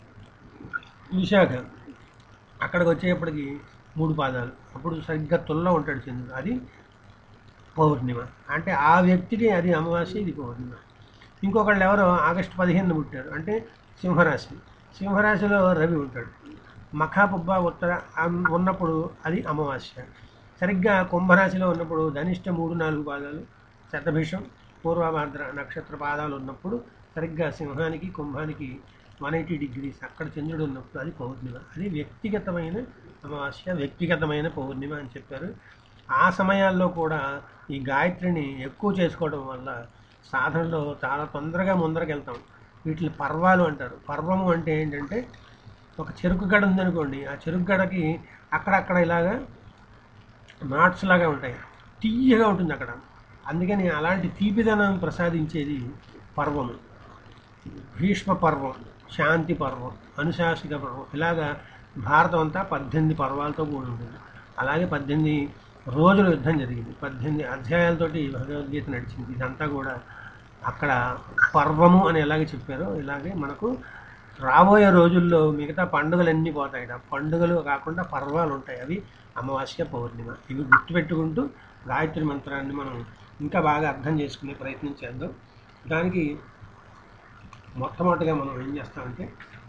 విశాఖ అక్కడికి వచ్చేప్పటికి మూడు పాదాలు అప్పుడు సరిగ్గా తుల్లో ఉంటాడు చంద్రుడు అది పౌర్ణిమ అంటే ఆ వ్యక్తికి అది అమావాస్య ఇది పౌర్ణిమ ఇంకొకళ్ళు ఎవరో ఆగస్టు పదిహేను పుట్టారు అంటే సింహరాశి సింహరాశిలో రవి ఉంటాడు మఖా పుబ్బ ఉత్తర అం- ఉన్నప్పుడు అది అమావాస్య సరిగ్గా కుంభరాశిలో ఉన్నప్పుడు ధనిష్ట మూడు నాలుగు పాదాలు శతభిషం పూర్వభాద్ర నక్షత్ర పాదాలు ఉన్నప్పుడు సరిగ్గా సింహానికి కుంభానికి వన్ ఎయిటీ డిగ్రీస్ అక్కడ చంద్రుడు ఉన్నప్పుడు అది పౌర్ణిమ అది వ్యక్తిగతమైన అమావాస్య వ్యక్తిగతమైన పౌర్ణిమ అని చెప్పారు ఆ సమయాల్లో కూడా ఈ గాయత్రిని ఎక్కువ చేసుకోవడం వల్ల సాధనలో చాలా తొందరగా ముందరకు వెళ్తాం వీటిని పర్వాలు అంటారు పర్వము అంటే ఏంటంటే ఒక చెరుకు గడ ఉందనుకోండి ఆ చెరుకు గడకి అక్కడక్కడ ఇలాగా నాట్స్ లాగా ఉంటాయి తీయగా ఉంటుంది అక్కడ అందుకని అలాంటి తీపిదనం ప్రసాదించేది పర్వము భీష్మ పర్వం శాంతి పర్వం అనుశాసిక పర్వం ఇలాగా భారతం అంతా పద్దెనిమిది పర్వాలతో కూడి ఉంటుంది అలాగే పద్దెనిమిది రోజులు యుద్ధం జరిగింది పద్దెనిమిది అధ్యాయాలతోటి భగవద్గీత నడిచింది ఇదంతా కూడా అక్కడ పర్వము అని ఎలాగే చెప్పారో ఇలాగే మనకు రాబోయే రోజుల్లో మిగతా పండుగలన్నీ పోతాయి ఆ పండుగలు కాకుండా పర్వాలు ఉంటాయి అవి అమావాస్య పౌర్ణిమ ఇవి గుర్తుపెట్టుకుంటూ గాయత్రి మంత్రాన్ని మనం ఇంకా బాగా అర్థం చేసుకునే ప్రయత్నం చేద్దాం దానికి మొట్టమొదటిగా మనం ఏం చేస్తామంటే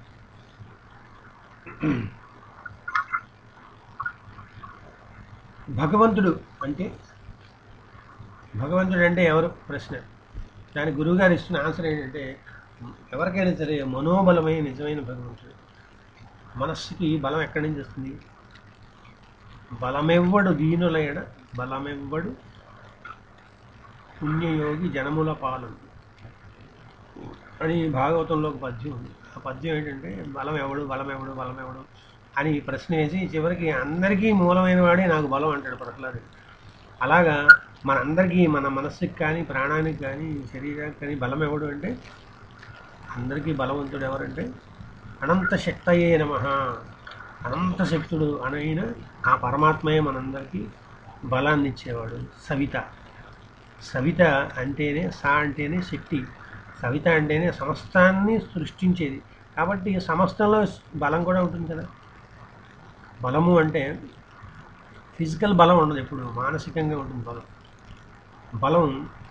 భగవంతుడు అంటే భగవంతుడు అంటే ఎవరు ప్రశ్న దానికి గురువుగారు ఇస్తున్న ఆన్సర్ ఏంటంటే ఎవరికైనా సరే మనోబలమైన నిజమైన భగవంతుడు మనస్సుకి బలం ఎక్కడి నుంచి వస్తుంది బలమెవ్వడు దీనులైన బలమెవ్వడు పుణ్యయోగి జనముల పాలు అని భాగవతంలో ఒక పద్యం ఉంది ఆ పద్యం ఏంటంటే బలం ఎవడు బలం ఎవడు బలం ఎవడు అని ప్రశ్న వేసి చివరికి అందరికీ మూలమైన వాడే నాకు బలం అంటాడు ప్రహ్లాదుడు అలాగా మనందరికీ మన మనస్సుకి కానీ ప్రాణానికి కానీ శరీరానికి కానీ బలం ఎవడు అంటే అందరికీ బలవంతుడు ఎవరంటే అనంత శక్తయే నమ అనంత శక్తుడు అనైన ఆ పరమాత్మయే మనందరికీ బలాన్ని ఇచ్చేవాడు సవిత సవిత అంటేనే సా అంటేనే శక్తి సవిత అంటేనే సమస్తాన్ని సృష్టించేది కాబట్టి సమస్తంలో బలం కూడా ఉంటుంది కదా బలము అంటే ఫిజికల్ బలం ఉండదు ఎప్పుడు మానసికంగా ఉంటుంది బలం బలం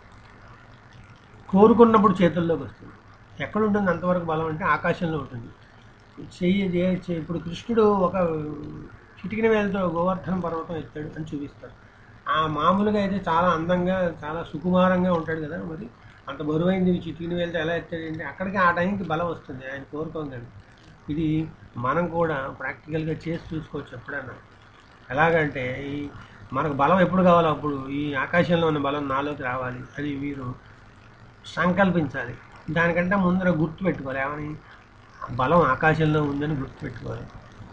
కోరుకున్నప్పుడు చేతుల్లోకి వస్తుంది ఎక్కడ ఉంటుంది అంతవరకు బలం అంటే ఆకాశంలో ఉంటుంది చెయ్యి చే- చే- ఇప్పుడు కృష్ణుడు ఒక చిటికిన వేలతో గోవర్ధన పర్వతం ఎత్తాడు అని చూపిస్తాడు ఆ మామూలుగా అయితే చాలా అందంగా చాలా సుకుమారంగా ఉంటాడు కదా మరి అంత బరువైంది చిటికిన వేలతో ఎలా ఎత్తాడంటే అక్కడికి ఆ టైంకి బలం వస్తుంది ఆయన కోరుకోగలి ఇది మనం కూడా ప్రాక్టికల్గా చేసి చూసుకోవచ్చు ఎప్పుడన్నా ఎలాగంటే ఈ మనకు బలం ఎప్పుడు కావాలో అప్పుడు ఈ ఆకాశంలో ఉన్న బలం నాలోకి రావాలి అది మీరు సంకల్పించాలి దానికంటే ముందర గుర్తు పెట్టుకోవాలి ఏమని బలం ఆకాశంలో ఉందని గుర్తు పెట్టుకోవాలి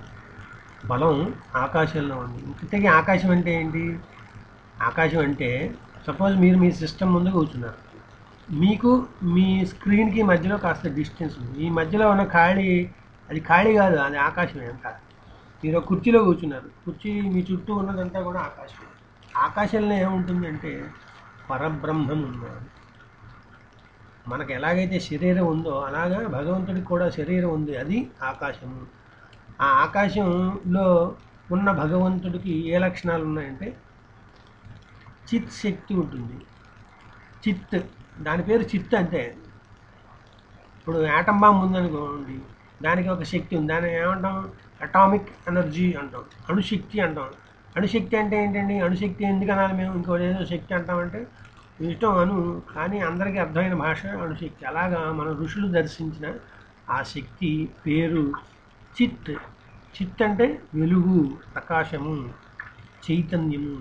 బలం ఆకాశంలో ఉంది ఇంతకీ ఆకాశం అంటే ఏంటి ఆకాశం అంటే సపోజ్ మీరు మీ సిస్టమ్ ముందు కూర్చున్నారు మీకు మీ స్క్రీన్కి మధ్యలో కాస్త డిస్టెన్స్ ఉంది ఈ మధ్యలో ఉన్న ఖాళీ అది ఖాళీ కాదు అది ఆకాశమే అంతా మీరు ఒక కుర్చీలో కూర్చున్నారు కుర్చీ మీ చుట్టూ ఉన్నదంతా కూడా ఆకాశం ఆకాశంలో ఏముంటుంది అంటే పరబ్రహ్మం ఉన్నాడు మనకు ఎలాగైతే శరీరం ఉందో అలాగా భగవంతుడికి కూడా శరీరం ఉంది అది ఆకాశము ఆ ఆకాశంలో ఉన్న భగవంతుడికి ఏ లక్షణాలు ఉన్నాయంటే చిత్ శక్తి ఉంటుంది చిత్ దాని పేరు చిత్ అంటే ఇప్పుడు యాటం బాంబ్ ఉందనుకోండి దానికి ఒక శక్తి ఉంది దాన్ని ఏమంటాం అటామిక్ ఎనర్జీ అంటాం అణుశక్తి అంటాం అణుశక్తి అంటే ఏంటండి అణుశక్తి ఎందుకు అనాలి మేము ఇంకోటి ఏదో శక్తి అంటామంటే ఇష్టం అను కానీ అందరికీ అర్థమైన భాష అణుశక్తి అలాగా మన ఋషులు దర్శించిన ఆ శక్తి పేరు చిత్ చిత్ అంటే వెలుగు ప్రకాశము చైతన్యము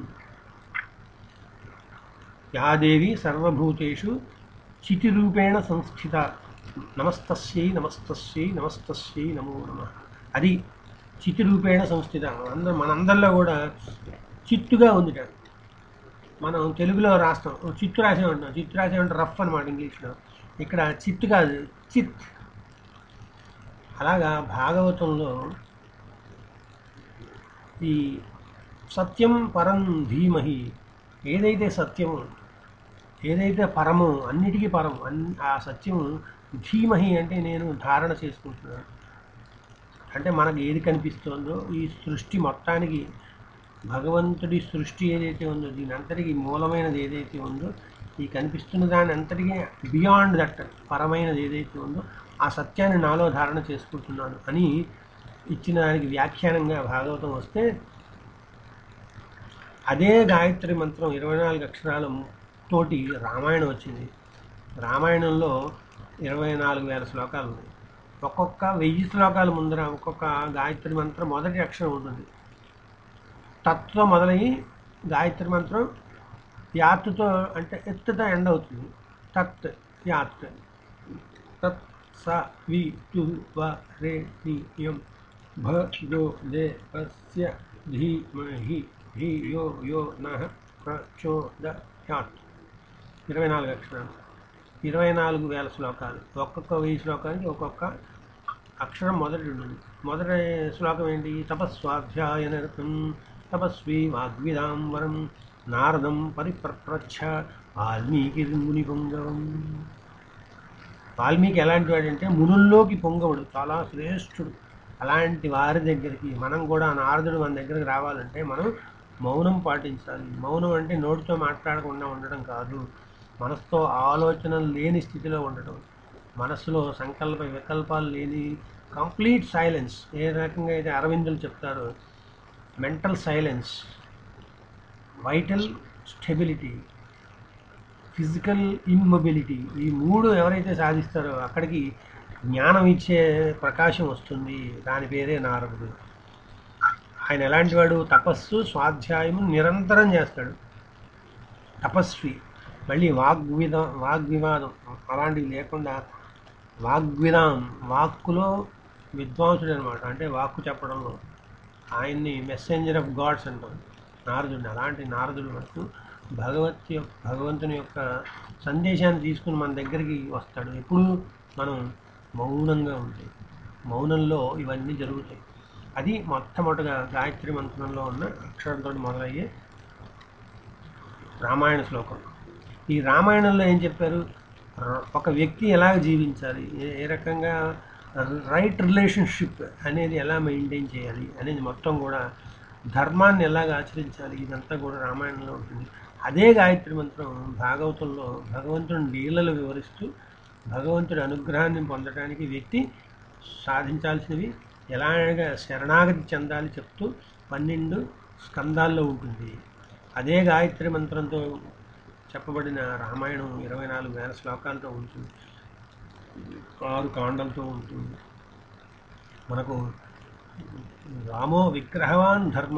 యాదేవి సర్వభూతేషు చితిరూపేణ సంస్థిత నమస్తస్యై నమస్తస్యై నమస్తస్యై నమో నమ అది చితిరూపేణ సంస్థిత అందరం మనందరిలో కూడా చిత్తుగా ఉంది కదా. మనం తెలుగులో రాస్తాం ఓ చిత్తు రాసాం అంటాం చిత్తు రాసాం అంటే రఫ్ అనమాట ఇంగ్లీష్లో ఇక్కడ చిత్తు కాదు చిత్ అలాగా భాగవతంలో ఈ సత్యం పరం ధీమహి ఏదైతే సత్యము ఏదైతే పరము అన్నిటికీ పరం అన్ ఆ సత్యము ధీమహి అంటే నేను ధారణ చేసుకుంటున్నాను అంటే మనకు ఏది కనిపిస్తుందో ఈ సృష్టి మొత్తానికి భగవంతుడి సృష్టి ఏదైతే ఉందో దీని అంతటికి మూలమైనది ఏదైతే ఉందో ఈ కనిపిస్తున్న దాని అంతటికి బియాండ్ దట్ పరమైనది ఏదైతే ఉందో ఆ సత్యాన్ని నాలో ధారణ చేసుకుంటున్నాను అని ఇచ్చిన దానికి వ్యాఖ్యానంగా భాగవతం వస్తే అదే గాయత్రి మంత్రం ఇరవై నాలుగు అక్షరాల తోటి రామాయణం వచ్చింది రామాయణంలో ఇరవై నాలుగు వేల శ్లోకాలు ఉన్నాయి ఒక్కొక్క వెయ్యి శ్లోకాల ముందర ఒక్కొక్క గాయత్రి మంత్రం మొదటి అక్షరం ఉంటుంది తత్వ మొదలయ్యి గాయత్రి మంత్రం యాత్తుతో అంటే ఎత్తుతో ఎండ్ అవుతుంది తత్ యాత్ తత్ స వి టు వ రే ని యం భ యో దే అస్య ధీమహి ధీ యో యో నః ప్రచోదయాత్ ఇరవై నాలుగు అక్షరాలు ఇరవై నాలుగు వేల శ్లోకాలు ఒక్కొక్క వెయ్యి శ్లోకానికి ఒక్కొక్క అక్షరం మొదటి ఉంటుంది మొదటి శ్లోకం ఏంటి తపస్వాధ్యాయ నిరతం తపస్వి వాగ్విదాం వరం నారదం పరిప్రచ్ఛ వాల్మీకి ముని పొంగవం వాల్మీకి ఎలాంటి వాడంటే మునుల్లోకి పొంగవుడు చాలా శ్రేష్ఠుడు అలాంటి వారి దగ్గరికి మనం కూడా నారదుడు మన దగ్గరికి రావాలంటే మనం మౌనం పాటించాలి మౌనం అంటే నోటితో మాట్లాడకుండా ఉండడం కాదు మనసుతో ఆలోచనలు లేని స్థితిలో ఉండడం మనసులో సంకల్ప వికల్పాలు లేని కంప్లీట్ సైలెన్స్ ఏ రకంగా అయితే అరవిందులు చెప్తారో mental silence vital stability physical immobility ఈ మూడు ఎవరైతే సాధిస్తారో అక్కడికి జ్ఞానం ఇచ్చే ప్రకాశం వస్తుంది దాని పేరే నారదుడు ఆయన ఎలాంటి వాడు తపస్సు స్వాధ్యాయం నిరంతరం చేస్తాడు తపస్వి మళ్ళీ వాగ్విద వాగ్వివాదం అలాంటివి లేకుండా వాగ్విదాం వాక్కులో విద్వాంసుడు అనమాట అంటే వాక్కు చెప్పడంలో ఆయన్ని మెసెంజర్ ఆఫ్ గాడ్స్ అంటాం నారదుడిని అలాంటి నారదుడు మనకు భగవత్ యొక్క భగవంతుని యొక్క సందేశాన్ని తీసుకుని మన దగ్గరికి వస్తాడు ఎప్పుడు మనం మౌనంగా ఉంటే మౌనంలో ఇవన్నీ జరుగుతాయి అది మొట్టమొదటిగా గాయత్రి మంత్రంలో ఉన్న అక్షరంతో మొదలయ్యే రామాయణ శ్లోకం ఈ రామాయణంలో ఏం చెప్పారు ర- ఒక వ్యక్తి ఎలా జీవించాలి ఏ- ఏ రకంగా రైట్ రిలేషన్షిప్ అనేది ఎలా మెయింటైన్ చేయాలి అనేది మొత్తం కూడా ధర్మాన్ని ఎలాగ ఆచరించాలి ఇదంతా కూడా రామాయణంలో ఉంటుంది అదే గాయత్రి మంత్రం భాగవతంలో భగవంతుని లీలలు వివరిస్తూ భగవంతుడి అనుగ్రహాన్ని పొందడానికి వ్యక్తి సాధించాల్సినవి ఎలాగ శరణాగతి చెందాలి చెప్తూ పన్నెండు స్కందాల్లో ఉంటుంది అదే గాయత్రి మంత్రంతో చెప్పబడిన రామాయణం ఇరవై నాలుగు వేల శ్లోకాలతో ఉంటుంది ఆరు కాండలతో ఉంటుంది మనకు రామో విగ్రహవాన్ ధర్మ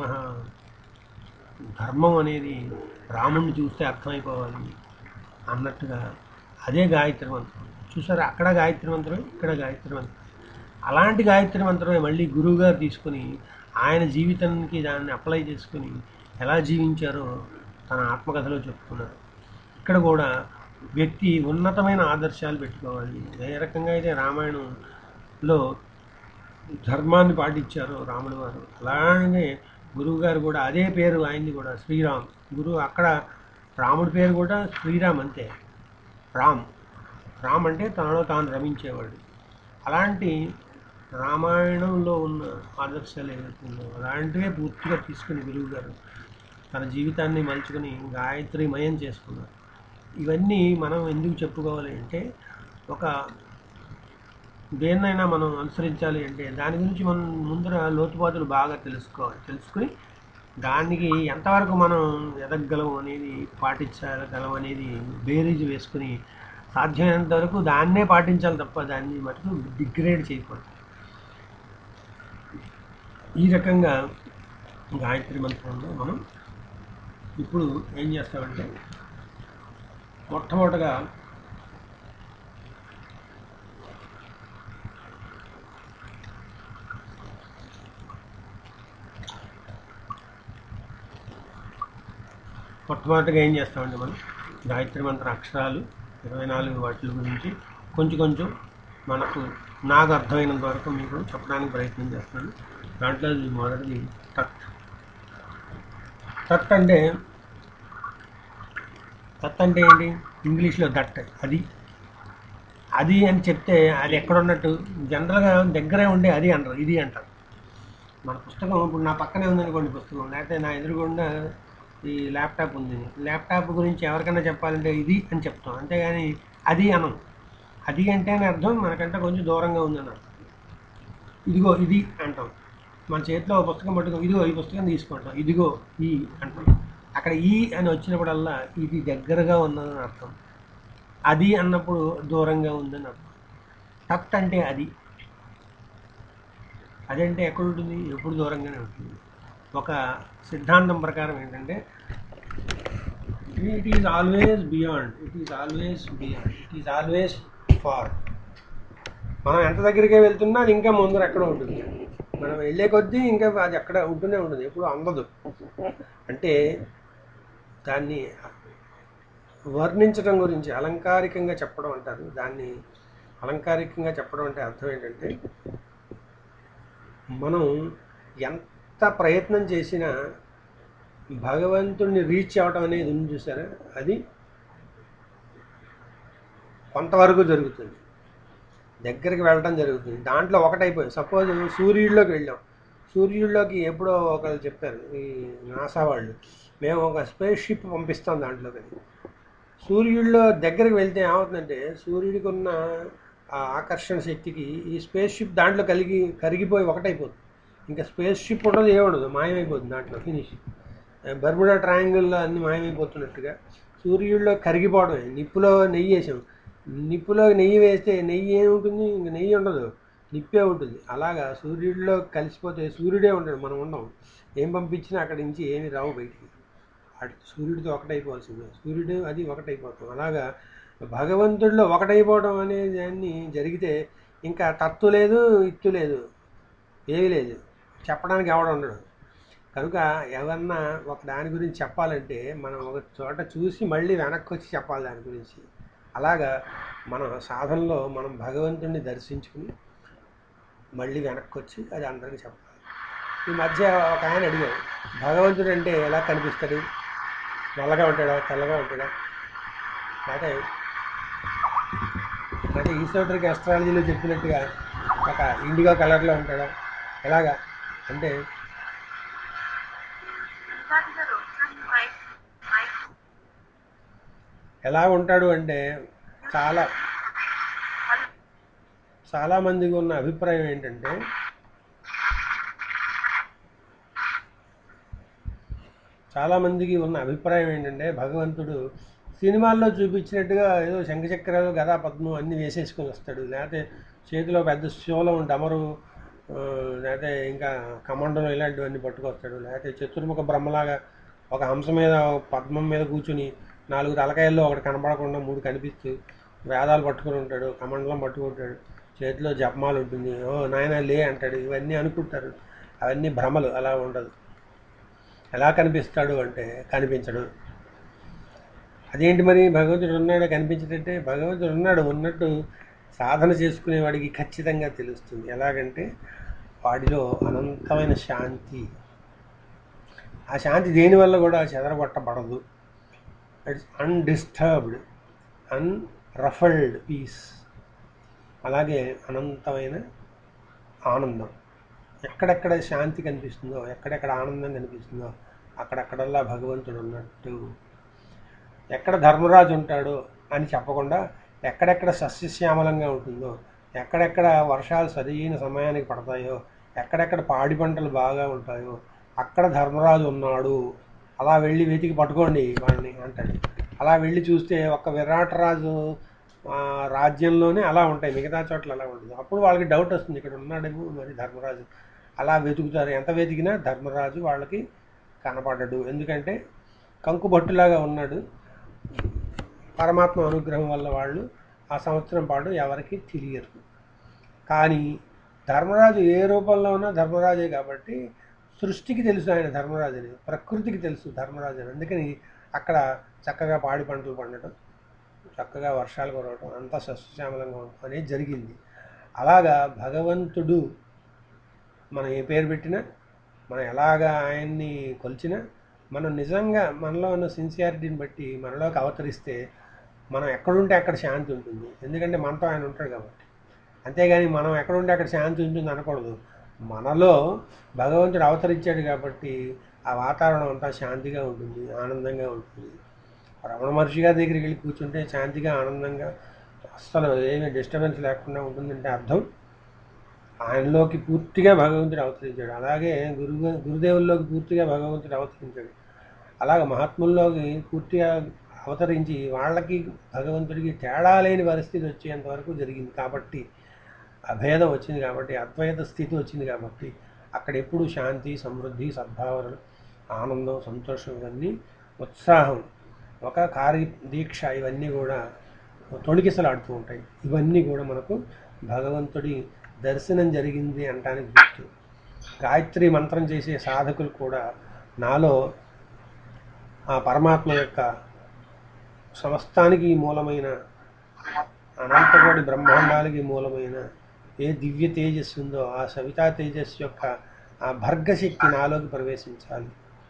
ధర్మం అనేది రాముణ్ణి చూస్తే అర్థమైపోవాలి అన్నట్టుగా అదే గాయత్రి మంత్రం చూసారా అక్కడ గాయత్రి మంత్రం ఇక్కడ గాయత్రి మంత్రం అలాంటి గాయత్రి మంత్రమే మళ్ళీ గురువుగారు తీసుకొని ఆయన జీవితానికి దాన్ని అప్లై చేసుకొని ఎలా జీవించారో తన ఆత్మకథలో చెప్పుకున్నారు ఇక్కడ కూడా వ్యక్తి ఉన్నతమైన ఆదర్శాలు పెట్టుకోవాలి ఏ రకంగా అయితే రామాయణంలో ధర్మాన్ని పాటించారో రాముడు వారు అలాగే గురువు గారు కూడా అదే పేరు ఆయన్ని కూడా శ్రీరామ్ గురువు అక్కడ రాముడి పేరు కూడా శ్రీరామ్ అంతే రామ్ రామ్ అంటే తనలో తాను రమించేవాడు అలాంటి రామాయణంలో ఉన్న ఆదర్శాలు ఏవైతే ఉన్నాయో అలాంటివే పూర్తిగా తీసుకుని గురువు గారు తన జీవితాన్ని మలుచుకుని గాయత్రిమయం చేసుకున్నారు ఇవన్నీ మనం ఎందుకు చెప్పుకోవాలి అంటే ఒక దేన్నైనా మనం అనుసరించాలి అంటే దాని గురించి మనం ముందర లోతుపాతులు బాగా తెలుసుకోవాలి తెలుసుకుని దానికి ఎంతవరకు మనం ఎదగగలం అనేది పాటించగలం అనేది బేరీజ్ వేసుకుని సాధ్యమైనంత వరకు దాన్నే పాటించాలి తప్ప దాన్ని మటుకు డిగ్రేడ్ చేయకూడదు ఈ రకంగా గాయత్రి మంత్రంలో మనం ఇప్పుడు ఏం చేస్తామంటే మొట్టమొదటగా మొట్టమొదటిగా ఏం చేస్తామండి మనం గాయత్రి మంత్ర అక్షరాలు ఇరవై నాలుగు వాటి గురించి కొంచెం కొంచెం మనకు నాకు అర్థమైనంత వరకు మీకు చెప్పడానికి ప్రయత్నం చేస్తున్నాను దాంట్లో ఇది మొదటిది తత్ తత్ అంటే తత్ అంటే ఏంటి ఇంగ్లీష్లో దట్ అది అది అని చెప్తే అది ఎక్కడ ఉన్నట్టు జనరల్గా దగ్గరే ఉండే అది అంటారు ఇది అంటారు మన పుస్తకం ఇప్పుడు నా పక్కనే ఉందనుకోండి పుస్తకం లేకపోతే నా ఎదురుగుండా ఈ ల్యాప్టాప్ ఉంది ల్యాప్టాప్ గురించి ఎవరికైనా చెప్పాలంటే ఇది అని చెప్తాం అంతేగాని అది అనం అది అంటే అని అర్థం మనకంటే కొంచెం దూరంగా ఉందని అర్థం ఇదిగో ఇది అంటాం మన చేతిలో ఒక పుస్తకం పట్టుకుని ఇదిగో ఈ పుస్తకం తీసుకుంటాం ఇదిగో ఈ అంటాం అక్కడ ఈ అని వచ్చినప్పుడల్లా ఇది దగ్గరగా ఉన్నదని అర్థం అది అన్నప్పుడు దూరంగా ఉందని అర్థం తత్ అంటే అది అదంటే ఎక్కడ ఉంటుంది ఎప్పుడు దూరంగానే ఉంటుంది ఒక సిద్ధాంతం ప్రకారం ఏంటంటే it is always beyond it is always beyond it is always far మనం ఎంత దగ్గరికే వెళ్తున్నా అది ఇంకా ముందర ఎక్కడ ఉంటుంది మనం వెళ్ళే కొద్దీ ఇంకా అది అక్కడ ఉంటూనే ఉంటుంది ఎప్పుడు అందదు అంటే దాన్ని వర్ణించడం గురించి అలంకారికంగా చెప్పడం అంటారు దాన్ని అలంకారికంగా చెప్పడం అంటే అర్థం ఏంటంటే మనం ఎంత ప్రయత్నం చేసినా భగవంతుడిని రీచ్ అవ్వటం అనేది ఉంది చూసారా అది కొంతవరకు జరుగుతుంది దగ్గరికి వెళ్ళడం జరుగుతుంది దాంట్లో ఒకటైపోయింది సపోజ్ సూర్యుడిలోకి వెళ్ళాం సూర్యుడిలోకి ఎప్పుడో ఒకరు చెప్పారు ఈ నాసా వాళ్ళు మేము ఒక స్పేస్ షిప్ పంపిస్తాం దాంట్లోకి అని. సూర్యుడిలో దగ్గరికి వెళ్తే ఏమవుతుందంటే సూర్యుడికి ఉన్న ఆ ఆకర్షణ శక్తికి ఈ స్పేస్ షిప్ దాంట్లో కలిగి కరిగిపోయి ఒకటైపోతుంది ఇంకా స్పేస్ షిప్ ఉండదు ఏముండదు మాయమైపోతుంది దాంట్లో ఫినిష్ బర్ముడా ట్రయాంగిల్లో అన్ని మాయమైపోతున్నట్టుగా సూర్యుడిలో కరిగిపోవడమే నిప్పులో నెయ్యి వేసాం నిప్పులో నెయ్యి వేస్తే నెయ్యి ఏముంటుంది ఇంక నెయ్యి ఉండదు నిప్పే ఉంటుంది అలాగా సూర్యుడిలో కలిసిపోతే సూర్యుడే ఉంటాడు మనం ఉండం ఏం పంపించినా అక్కడి నుంచి ఏమి రావు బయటికి అటు సూర్యుడితో ఒకటైపోవాల్సిందే సూర్యుడు అది ఒకటైపోతాం అలాగా భగవంతుడిలో ఒకటైపోవడం అనే దాన్ని జరిగితే ఇంకా తత్తు లేదు ఇత్తు లేదు ఏమీ లేదు చెప్పడానికి ఎవడ ఉండడు కనుక ఎవరన్నా ఒక దాని గురించి చెప్పాలంటే మనం ఒక చోట చూసి మళ్ళీ వెనక్కి వచ్చి చెప్పాలి దాని గురించి అలాగా మన సాధనలో మనం భగవంతుడిని దర్శించుకుని మళ్ళీ వెనక్కి వచ్చి అది అందరికీ చెప్పాలి ఈ మధ్య ఒక ఆయన అడిగాడు భగవంతుడు అంటే ఎలా కనిపిస్తాడు నల్లగా ఉంటాడా తెల్లగా ఉంటాడా లేకపోతే అంటే ఈశ్వరుడికి అస్ట్రాలజీలో చెప్పినట్టుగా ఒక ఇండిగో కలర్లో ఉంటాడా ఎలాగా అంటే ఎలా ఉంటాడు అంటే చాలా చాలా మందికి ఉన్న అభిప్రాయం ఏంటంటే చాలా మందికి ఉన్న అభిప్రాయం ఏంటంటే భగవంతుడు సినిమాల్లో చూపించినట్టుగా ఏదో శంఖచక్రాలు గదా పద్మం అన్ని వేసేసుకొని వస్తాడు లేకపోతే చేతిలో పెద్ద శూలం డమరు ఆ, లేకపోతే ఇంకా కమండలం ఇలాంటివన్నీ పట్టుకొస్తాడు లేకపోతే చతుర్ముఖ బ్రహ్మలాగా ఒక హంస మీద ఒక పద్మం మీద కూర్చుని నాలుగు తలకాయల్లో ఒకటి కనపడకుండా మూడు కనిపిస్తూ వేదాలు పట్టుకుని ఉంటాడు కమండలం పట్టుకుంటాడు చేతిలో జపమాలు ఉంటుంది ఓ నాయన లే అంటాడు ఇవన్నీ అనుకుంటారు అవన్నీ భ్రమలు అలా ఉండదు ఎలా కనిపిస్తాడు అంటే కనిపించడు అదేంటి మరి భగవంతుడు ఉన్నాడు కనిపించడంటే భగవంతుడు ఉన్నాడు ఉన్నట్టు సాధన చేసుకునేవాడికి ఖచ్చితంగా తెలుస్తుంది ఎలాగంటే వాడిలో అనంతమైన శాంతి ఆ శాంతి దేనివల్ల కూడా చెదరగొట్టబడదు ఇట్స్ అన్డిస్టర్బ్డ్ అన్రఫల్డ్ పీస్ అలాగే అనంతమైన ఆనందం ఎక్కడెక్కడ శాంతి కనిపిస్తుందో ఎక్కడెక్కడ ఆనందం కనిపిస్తుందో అక్కడక్కడల్లా భగవంతుడు ఉన్నట్టు ఎక్కడ ధర్మరాజు ఉంటాడో అని చెప్పకుండా ఎక్కడెక్కడ సస్యశ్యామలంగా ఉంటుందో ఎక్కడెక్కడ వర్షాలు సరైన సమయానికి పడతాయో ఎక్కడెక్కడ పాడి పంటలు బాగా ఉంటాయో అక్కడ ధర్మరాజు ఉన్నాడు అలా వెళ్ళి వెతికి పట్టుకోండి వాడిని అంటాడు అలా వెళ్ళి చూస్తే ఒక్క విరాట్ రాజు ఆ, రాజ్యంలోనే అలా ఉంటాయి మిగతా చోట్ల అలా ఉంటుంది అప్పుడు వాళ్ళకి డౌట్ వస్తుంది ఇక్కడ ఉన్నాడేమో మరి ధర్మరాజు అలా వెతుకుతారు ఎంత వెతికినా ధర్మరాజు వాళ్ళకి కనపడడు ఎందుకంటే కంకుబట్టులాగా ఉన్నాడు పరమాత్మ అనుగ్రహం వల్ల వాళ్ళు ఆ సంవత్సరం పాటు ఎవరికి తెలియరు కానీ ధర్మరాజు ఏ రూపంలో ఉన్నా ధర్మరాజే కాబట్టి సృష్టికి తెలుసు ఆయన ధర్మరాజుని ప్రకృతికి తెలుసు ధర్మరాజు అని అందుకని అక్కడ చక్కగా పాడి పంటలు పండటం చక్కగా వర్షాలు కురవటం అంతా సస్యశ్యామలంగా ఉండటం అనేది జరిగింది అలాగా భగవంతుడు మనం ఏ పేరు పెట్టినా మనం ఎలాగా ఆయన్ని కొలిచినా మనం నిజంగా మనలో ఉన్న సిన్సియారిటీని బట్టి మనలోకి అవతరిస్తే మనం ఎక్కడుంటే అక్కడ శాంతి ఉంటుంది ఎందుకంటే మనతో ఆయన ఉంటాడు కాబట్టి అంతేగాని మనం ఎక్కడుంటే అక్కడ శాంతి ఉంటుంది అనకూడదు మనలో భగవంతుడు అవతరించాడు కాబట్టి ఆ వాతావరణం అంతా శాంతిగా ఉంటుంది ఆనందంగా ఉంటుంది రమణ మహర్షి గారి దగ్గరికి వెళ్ళి కూర్చుంటే శాంతిగా ఆనందంగా అస్సలు ఏమీ డిస్టర్బెన్స్ లేకుండా ఉంటుందంటే అర్థం ఆయనలోకి పూర్తిగా భగవంతుడు అవతరించాడు అలాగే గురువు గురుదేవుల్లోకి పూర్తిగా భగవంతుడు అవతరించాడు అలాగే మహాత్ముల్లోకి పూర్తిగా అవతరించి వాళ్ళకి భగవంతుడికి తేడా లేని పరిస్థితి వచ్చేంత వరకు జరిగింది కాబట్టి అభేదం వచ్చింది కాబట్టి అద్వైత స్థితి వచ్చింది కాబట్టి అక్కడ ఎప్పుడు శాంతి సమృద్ధి సద్భావనలు ఆనందం సంతోషం ఇవన్నీ ఉత్సాహం ఒక కార్య దీక్ష ఇవన్నీ కూడా తొణికిసలాడుతూ ఉంటాయి ఇవన్నీ కూడా మనకు భగవంతుడి దర్శనం జరిగింది అంటానికి గుర్తు గాయత్రి మంత్రం చేసే సాధకులు కూడా నాలో ఆ పరమాత్మ యొక్క సమస్తానికి మూలమైన అనంతకోటి బ్రహ్మాండాలకి మూలమైన ఏ దివ్య తేజస్సు ఉందో ఆ సవితా తేజస్సు యొక్క ఆ భర్గశక్తి నాలోకి ప్రవేశించాలి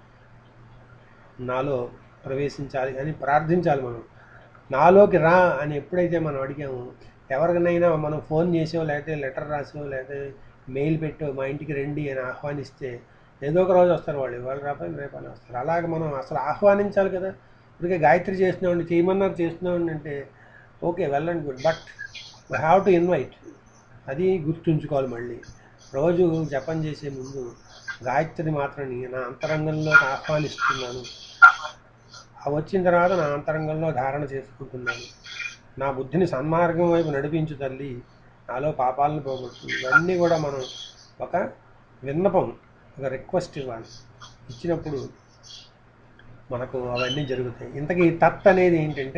నాలో ప్రవేశించాలి అని ప్రార్థించాలి మనం నాలోకి రా అని ఎప్పుడైతే మనం అడిగామో ఎవరికైనా మనం ఫోన్ చేసో లేకపోతే లెటర్ రాసో లేకపోతే మెయిల్ పెట్టో మా ఇంటికి రండి అని ఆహ్వానిస్తే ఏదో ఒక రోజు వస్తారు వాళ్ళు ఇవాళ రాకపోయినా రేపు అని వస్తారు అలాగే మనం అసలు ఆహ్వానించాలి కదా ఇప్పటికే గాయత్రి చేస్తున్నామండి చేయమన్నారు చేస్తున్నామండి అంటే okay well and good but we have to invite అది గుర్తుంచుకోవాలి మళ్ళీ రోజు జపం చేసే ముందు గాయత్రి మాత్రని నా అంతరంగంలోకి ఆహ్వానిస్తున్నాను ఆ వచ్చిన తర్వాత నా అంతరంగంలో ధారణ చేసుకుంటున్నాను నా బుద్ధిని సన్మార్గం వైపు నడిపించు తల్లి నాలో పాపాలను పోగొట్టు ఇవన్నీ కూడా మనం ఒక విన్నపం ఒక రిక్వెస్ట్ ఇవ్వాలి ఇచ్చినప్పుడు మనకు అవన్నీ జరుగుతాయి ఇంతకీ తత్ అనేది ఏంటంటే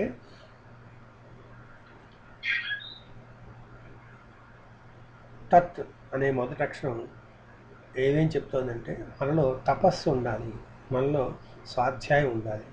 తత్ అనే మొదటి అక్షరం ఏమేం చెప్తోందంటే మనలో తపస్సు ఉండాలి మనలో స్వాధ్యాయం ఉండాలి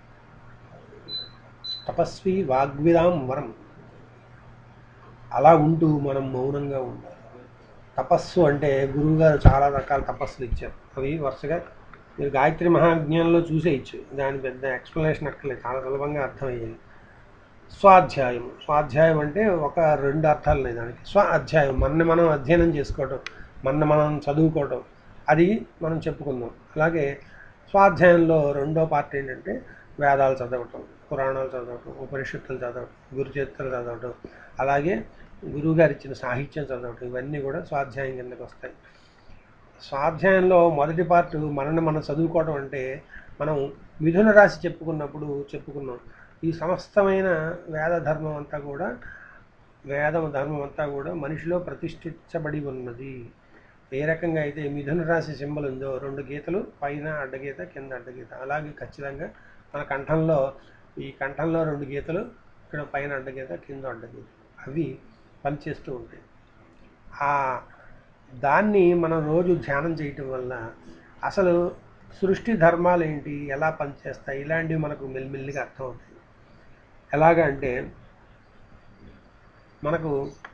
తపస్వి వాగ్విదాం వరం అలా ఉంటూ మనం మౌనంగా ఉండాలి తపస్సు అంటే గురువుగారు చాలా రకాల తపస్సులు ఇచ్చారు అవి వరుసగా మీరు గాయత్రి మహాజ్ఞానంలో చూసేయచ్చు దాని పెద్ద ఎక్స్ప్లెనేషన్ అక్కర్లేదు చాలా సులభంగా అర్థమయ్యేది స్వాధ్యాయం స్వాధ్యాయం అంటే ఒక రెండు అర్థాలు ఉన్నాయి దానికి స్వ అధ్యాయం మన మనం అధ్యయనం చేసుకోవటం మన మనం చదువుకోవటం అది మనం చెప్పుకుందాం అలాగే స్వాధ్యాయంలో రెండో పార్ట్ ఏంటంటే వేదాలు చదవటం పురాణాలు చదవటం ఉపనిషత్తులు చదవటం గురుచరిత్రలు చదవటం అలాగే గురువుగారు ఇచ్చిన సాహిత్యం చదవటం ఇవన్నీ కూడా స్వాధ్యాయం కిందకి వస్తాయి స్వాధ్యాయంలో మొదటి పార్ట్ మనల్ని మనం చదువుకోవడం అంటే మనం మిథున రాశి చెప్పుకున్నప్పుడు చెప్పుకున్నాం ఈ సమస్తమైన వేద ధర్మం అంతా కూడా వేద ధర్మం అంతా కూడా మనిషిలో ప్రతిష్ఠించబడి ఉన్నది ఏ రకంగా అయితే మిథున రాశి సింబల్ ఉందో రెండు గీతలు పైన అడ్డగీత కింద అడ్డగీత అలాగే ఖచ్చితంగా మన కంఠంలో ఈ కంఠంలో రెండు గీతలు ఇక్కడ పైన అడ్డగీత కింద అడ్డగీత అవి పనిచేస్తూ ఉంటాయి ఆ దాన్ని మనం రోజు ధ్యానం చేయటం వల్ల అసలు సృష్టి ధర్మాలు ఏంటి ఎలా పనిచేస్తాయి ఇలాంటివి మనకు మెల్లిమెల్లిగా అర్థమవుతాయి ఎలాగా అంటే మనకు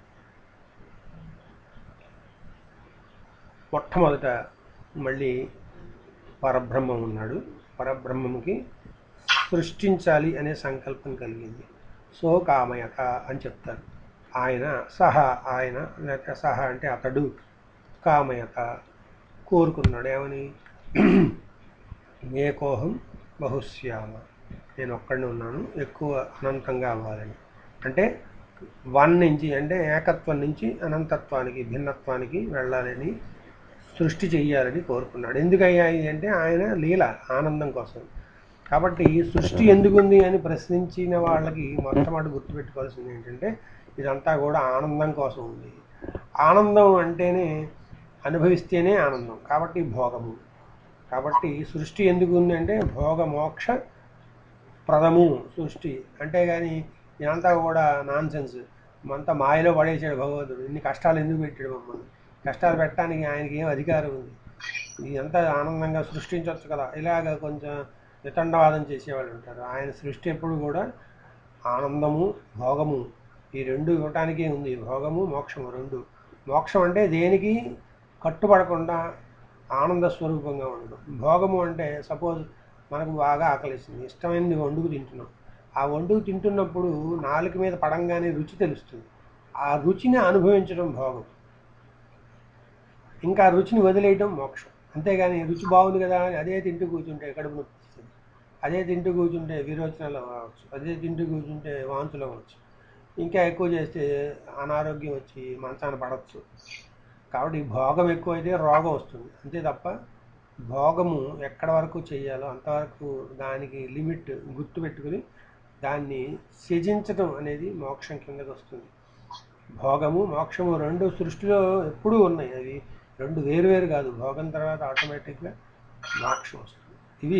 మొట్టమొదట మళ్ళీ పరబ్రహ్మం ఉన్నాడు పరబ్రహ్మముకి సృష్టించాలి అనే సంకల్పం కలిగింది సో కామయత అని చెప్తారు ఆయన సహ ఆయన లేకపోతే సహ అంటే అతడు కామయత కోరుకున్నాడు ఏమని ఏకోహం బహుశ్యామ నేను ఒక్కడిని ఉన్నాను ఎక్కువ అనంతంగా అవ్వాలని అంటే వన్ నుంచి అంటే ఏకత్వం నుంచి అనంతత్వానికి భిన్నత్వానికి వెళ్ళాలని సృష్టి చెయ్యాలని కోరుకున్నాడు ఎందుకయ్యా ఇది అంటే ఆయన లీల ఆనందం కోసం కాబట్టి సృష్టి ఎందుకుంది అని ప్రశ్నించిన వాళ్ళకి మొట్టమొదటి గుర్తుపెట్టుకోవాల్సింది ఏంటంటే ఇదంతా కూడా ఆనందం కోసం ఉంది ఆనందం అంటేనే అనుభవిస్తేనే ఆనందం కాబట్టి భోగము కాబట్టి సృష్టి ఎందుకు ఉంది అంటే భోగ మోక్ష ప్రథము సృష్టి అంటే కానీ ఇదంతా కూడా నాన్ సెన్స్ అంతా మాయలో పడేసాడు భగవంతుడు ఇన్ని కష్టాలు ఎందుకు పెట్టాడు మమ్మల్ని కష్టాలు పెట్టడానికి ఆయనకి ఏం అధికారం ఉంది ఇదంతా ఆనందంగా సృష్టించవచ్చు కదా ఇలాగ కొంచెం వితండవాదం చేసేవాళ్ళు ఉంటారు ఆయన సృష్టి ఎప్పుడు కూడా ఆనందము భోగము ఈ రెండు ఇవ్వటానికే ఉంది భోగము మోక్షము రెండు మోక్షం అంటే దేనికి కట్టుబడకుండా ఆనంద స్వరూపంగా ఉండడం భోగము అంటే సపోజ్ మనకు బాగా ఆకలిస్తుంది ఇష్టమైనది వండుకు తింటున్నాం ఆ వండుకు తింటున్నప్పుడు నాలుక మీద పడంగానే రుచి తెలుస్తుంది ఆ రుచిని అనుభవించడం భోగం ఇంకా రుచిని వదిలేయడం మోక్షం అంతేగాని రుచి బాగుంది కదా అని అదే తింటూ కూర్చుంటే కడుపు నొప్పి వస్తుంది అదే తింటూ కూర్చుంటే విరోచనాలు అవ్వచ్చు అదే తింటూ కూర్చుంటే వాంతులు అవ్వచ్చు ఇంకా ఎక్కువ చేస్తే అనారోగ్యం వచ్చి మంచాన పడవచ్చు కాబట్టి భోగం ఎక్కువైతే రోగం వస్తుంది అంతే తప్ప భోగము ఎక్కడ వరకు చేయాలో అంతవరకు దానికి లిమిట్ గుర్తుపెట్టుకుని దాన్ని త్యజించడం అనేది మోక్షం కిందకి వస్తుంది భోగము మోక్షము రెండు సృష్టిలో ఎప్పుడూ ఉన్నాయి అవి రెండు వేరు వేరు కాదు భోగం తర్వాత ఆటోమేటిక్గా మోక్షం వస్తుంది ఇవి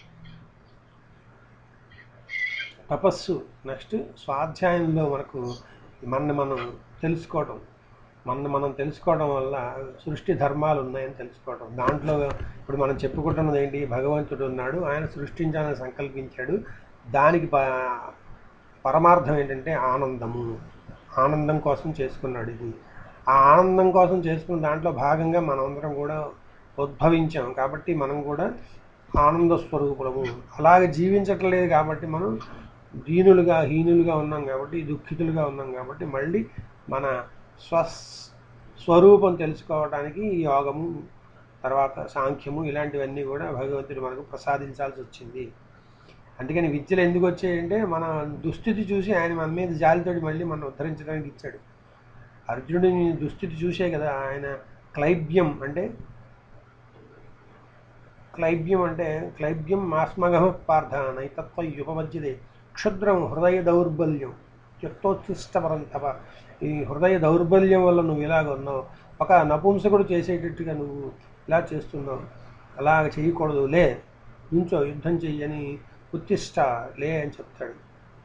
తపస్సు నెక్స్ట్ స్వాధ్యాయంలో మనకు మన మనం తెలుసుకోవటం మన మనం తెలుసుకోవడం వల్ల సృష్టి ధర్మాలు ఉన్నాయని తెలుసుకోవటం దాంట్లో ఇప్పుడు మనం చెప్పుకుంటున్నది ఏంటి భగవంతుడు ఉన్నాడు ఆయన సృష్టించాలని సంకల్పించాడు దానికి ప పరమార్థం ఏంటంటే ఆనందము ఆనందం కోసం చేసుకున్నాడు ఇది ఆ ఆనందం కోసం చేసుకున్న దాంట్లో భాగంగా మనమందరం కూడా ఉద్భవించాం కాబట్టి మనం కూడా ఆనంద స్వరూపులము అలాగే జీవించట్లేదు కాబట్టి మనం దీనులుగా హీనులుగా ఉన్నాం కాబట్టి దుఃఖితులుగా ఉన్నాం కాబట్టి మళ్ళీ మన స్వ స్వరూపం తెలుసుకోవడానికి ఈ యోగము తర్వాత సాంఖ్యము ఇలాంటివన్నీ కూడా భగవంతుడు మనకు ప్రసాదించాల్సి వచ్చింది అందుకని విద్యలు ఎందుకు వచ్చాయంటే మన దుస్థితి చూసి ఆయన మన మీద జాలితోటి మళ్ళీ మనం ఉద్ధరించడానికి ఇచ్చాడు అర్జునుడిని దుస్థితి చూసే కదా ఆయన క్లైబ్యం అంటే క్లైబ్యం అంటే క్లైబ్యం మాస్మగ పార్థ నైతత్వ యుపమధ్యదే క్షుద్రం హృదయ దౌర్బల్యం చిత్తోత్కృష్టపరం తప ఈ హృదయ దౌర్బల్యం వల్ల నువ్వు ఇలాగ ఉన్నావు ఒక నపుంసకుడు చేసేటట్టుగా నువ్వు ఇలా చేస్తున్నావు అలాగ చేయకూడదు లే నుంచో యుద్ధం చెయ్యని ఉత్తిష్ట లే అని చెప్తాడు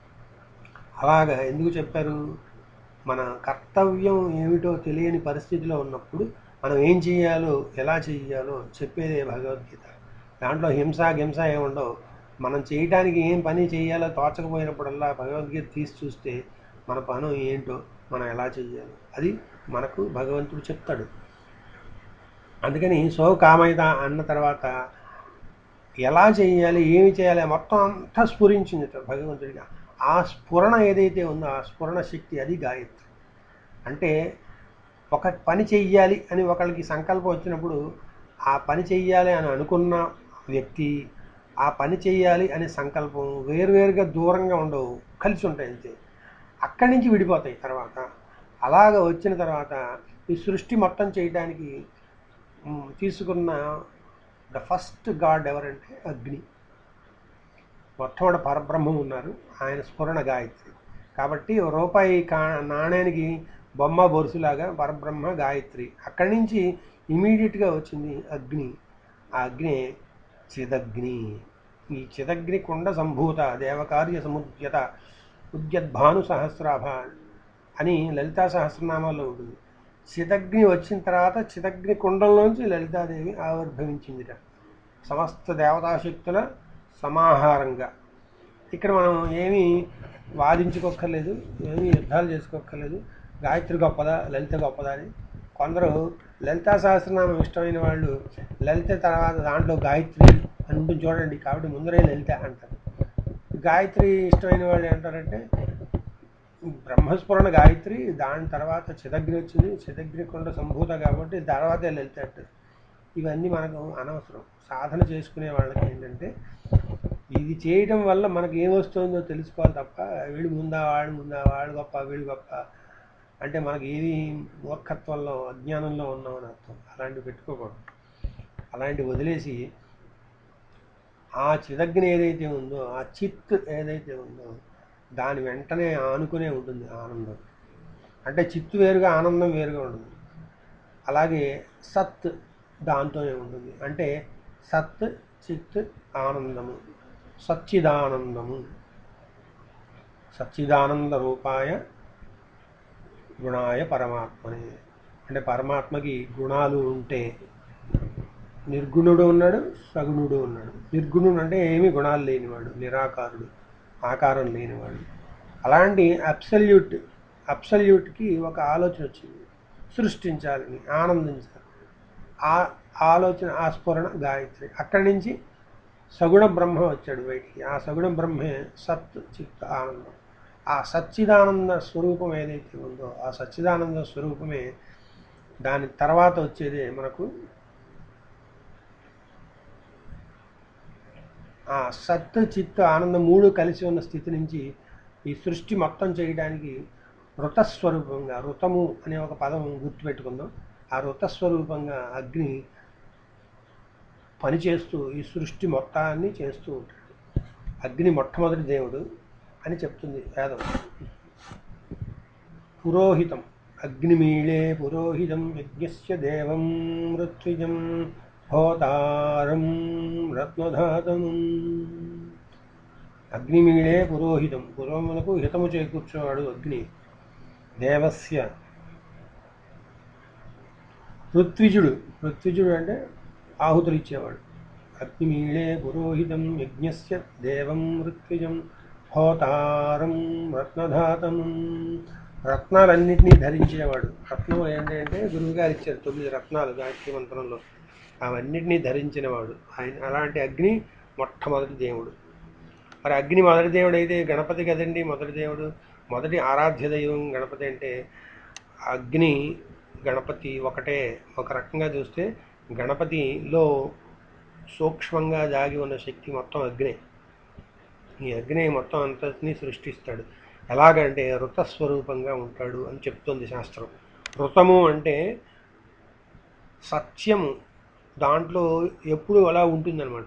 అలాగా ఎందుకు చెప్పారు మన కర్తవ్యం ఏమిటో తెలియని పరిస్థితిలో ఉన్నప్పుడు మనం ఏం చేయాలో ఎలా చేయాలో చెప్పేదే భగవద్గీత దాంట్లో హింస హింస ఏముండవు మనం చేయడానికి ఏం పని చేయాలో తోచకపోయినప్పుడల్లా భగవద్గీత తీసి చూస్తే మన పను ఏంటో మనం ఎలా చేయాలి అది మనకు భగవంతుడు చెప్తాడు అందుకని సో కామైత అన్న తర్వాత ఎలా చేయాలి ఏమి చేయాలి మొత్తం అంతా స్ఫురించింది భగవంతుడిగా ఆ స్ఫురణ ఏదైతే ఉందో ఆ స్ఫురణ శక్తి అది గాయత్రి అంటే ఒక పని చెయ్యాలి అని ఒకళ్ళకి సంకల్పం వచ్చినప్పుడు ఆ పని చెయ్యాలి అని అనుకున్న వ్యక్తి ఆ పని చెయ్యాలి అనే సంకల్పం వేరువేరుగా దూరంగా ఉండవు కలిసి ఉంటాయి అంతే అక్కడి నుంచి విడిపోతాయి తర్వాత అలాగ వచ్చిన తర్వాత ఈ సృష్టి మొత్తం చేయడానికి మ్, తీసుకున్న ద ఫస్ట్ గాడ్ ఎవరంటే అగ్ని మొట్టమొదటి పరబ్రహ్మం ఉన్నారు ఆయన స్ఫురణ గాయత్రి కాబట్టి ఓ రూపాయి కా నాణ్యానికి బొమ్మ బొరుసులాగా పరబ్రహ్మ గాయత్రి అక్కడి నుంచి ఇమీడియట్గా వచ్చింది అగ్ని ఆ అగ్ని చిదగ్ని ఈ చిదగ్ని కుండ సంభూత దేవకార్య సముద్యత ఉద్యద్భాను సహస్రాభ అని లలితా సహస్రనామాల్లో ఉంటుంది చిదగ్ని వచ్చిన తర్వాత చిదగ్ని కుండంలోంచి లలితాదేవి ఆవిర్భవించిందిట సమస్త దేవతాశక్తుల సమాహారంగా ఇక్కడ మనం ఏమీ వాదించుకోక్కర్లేదు ఏమీ యుద్ధాలు చేసుకోక్కర్లేదు గాయత్రి గొప్పదా లలిత గొప్పదా అని కొందరు లలితా సహస్రనామం ఇష్టమైన వాళ్ళు లలిత తర్వాత దాంట్లో గాయత్రి అని ఉంటుంది చూడండి కాబట్టి ముందరే లలిత అంటారు గాయత్రి ఇష్టమైన వాళ్ళు ఏంటారంటే బ్రహ్మస్ఫురణ గాయత్రి దాని తర్వాత చిదగ్ని వచ్చింది చిదగ్ని కొండ సంభూత కాబట్టి తర్వాతే లలిత అంటారు ఇవన్నీ మనకు అనవసరం సాధన చేసుకునే వాళ్ళకి ఏంటంటే ఇది చేయడం వల్ల మనకి ఏమొస్తుందో తెలుసుకోవాలి తప్ప వీడు ముందా వాడు ముందా వాడు గొప్ప వీడు గొప్ప అంటే మనకి ఏది మూర్ఖత్వంలో అజ్ఞానంలో ఉన్నామని అర్థం అలాంటివి పెట్టుకోకూడదు అలాంటివి వదిలేసి ఆ చిదగ్ని ఏదైతే ఉందో ఆ చిత్ ఏదైతే ఉందో దాని వెంటనే ఆనుకునే ఉంటుంది ఆనందం అంటే చిత్తు వేరుగా ఆనందం వేరుగా ఉంటుంది అలాగే సత్ దాంతోనే ఉంటుంది అంటే సత్ చిత్ ఆనందము సచ్చిదానందము సచ్చిదానంద రూపాయ గుణాయ పరమాత్మనే అంటే పరమాత్మకి గుణాలు ఉంటే నిర్గుణుడు ఉన్నాడు సగుణుడు ఉన్నాడు నిర్గుణుడు అంటే ఏమీ గుణాలు లేనివాడు నిరాకారుడు ఆకారం లేనివాడు అలాంటి అబ్సల్యూట్ అబ్సల్యూట్కి ఒక ఆలోచన వచ్చింది సృష్టించాలని ఆనందించాలి ఆ ఆలోచన ఆ స్ఫురణ గాయత్రి అక్కడి నుంచి సగుణ బ్రహ్మ వచ్చాడు బయటికి ఆ సగుణ బ్రహ్మే సత్ చిత్ ఆనందం ఆ సచ్చిదానంద స్వరూపం ఏదైతే ఉందో ఆ సచ్చిదానంద స్వరూపమే దాని తర్వాత వచ్చేదే మనకు ఆ సత్ చిత్ ఆనందం మూడు కలిసి ఉన్న స్థితి నుంచి ఈ సృష్టి మొత్తం చేయడానికి ఋతస్వరూపంగా ఋతము అనే ఒక పదం గుర్తుపెట్టుకుందాం ఆ ఋతస్వరూపంగా అగ్ని పనిచేస్తూ ఈ సృష్టి మొత్తాన్ని చేస్తూ ఉంటాడు అగ్ని మొట్టమొదటి దేవుడు అని చెప్తుంది వేదం పురోహితం అగ్నిమీళే పురోహితం యజ్ఞస్య దేవం మృత్యుజం హోతారం రత్నధాతం అగ్నిమీళే పురోహితం పురోములకు హితము చేకూర్చున్నాడు అగ్ని దేవస్య ఋత్విజుడు ఋత్విజుడు అంటే ఆహుతులు ఇచ్చేవాడు అగ్నిమీళే పురోహితం యజ్ఞస్య దేవం ఋత్విజం హోతారం రత్నధాతం రత్నాలన్నింటినీ ధరించేవాడు రత్నం ఏంటంటే గురువు గారు ఇచ్చారు తొమ్మిది రత్నాలు గాయత్రి మంత్రంలో అవన్నిటినీ ధరించినవాడు ఆయన అలాంటి అగ్ని మొట్టమొదటి దేవుడు మరి అగ్ని మొదటి దేవుడు అయితే గణపతి కదండి మొదటి దేవుడు మొదటి ఆరాధ్య దైవం గణపతి అంటే అగ్ని గణపతి ఒకటే ఒక రకంగా చూస్తే గణపతిలో సూక్ష్మంగా దాగి ఉన్న శక్తి మొత్తం అగ్నే ఈ అగ్ని మొత్తం అంతటినీ సృష్టిస్తాడు ఎలాగంటే ఋతస్వరూపంగా ఉంటాడు అని చెప్తుంది శాస్త్రం ఋతము అంటే సత్యము దాంట్లో ఎప్పుడు అలా ఉంటుందన్నమాట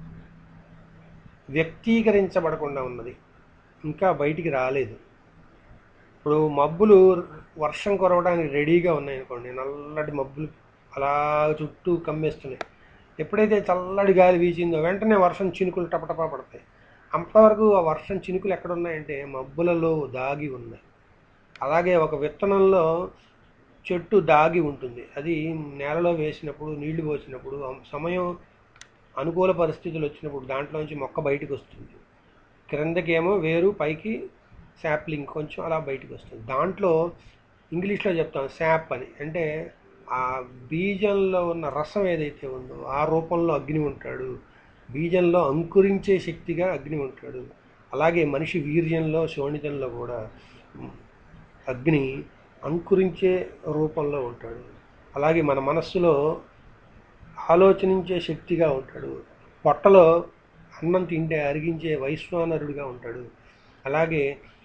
వ్యక్తీకరించబడకుండా ఉన్నది ఇంకా బయటికి రాలేదు ఇప్పుడు మబ్బులు వర్షం కురవడానికి రెడీగా ఉన్నాయనుకోండి నల్లటి మబ్బులు అలా చుట్టూ కమ్మేస్తున్నాయి ఎప్పుడైతే చల్లటి గాలి వీచిందో వెంటనే వర్షం చినుకులు టపటపా పడతాయి అంతవరకు ఆ వర్షం చినుకులు ఎక్కడ ఉన్నాయంటే మబ్బులలో దాగి ఉన్నాయి అలాగే ఒక విత్తనంలో చెట్టు దాగి ఉంటుంది అది నేలలో వేసినప్పుడు నీళ్లు పోసినప్పుడు ఆ సమయం అనుకూల పరిస్థితులు వచ్చినప్పుడు దాంట్లోంచి మొక్క బయటకు వస్తుంది క్రిందకేమో వేరు పైకి శాప్లింగ్ కొంచెం అలా బయటకు వస్తుంది దాంట్లో ఇంగ్లీష్లో చెప్తాం శాప్ అని అంటే ఆ బీజంలో ఉన్న రసం ఏదైతే ఉందో ఆ రూపంలో అగ్ని ఉంటాడు బీజంలో అంకురించే శక్తిగా అగ్ని ఉంటాడు అలాగే మనిషి వీర్యంలో శోణితంలో కూడా అగ్ని అంకురించే రూపంలో ఉంటాడు అలాగే మన మనస్సులో ఆలోచనించే శక్తిగా ఉంటాడు పొట్టలో అన్నం తింటే అరిగించే వైశ్వానరుడిగా ఉంటాడు అలాగే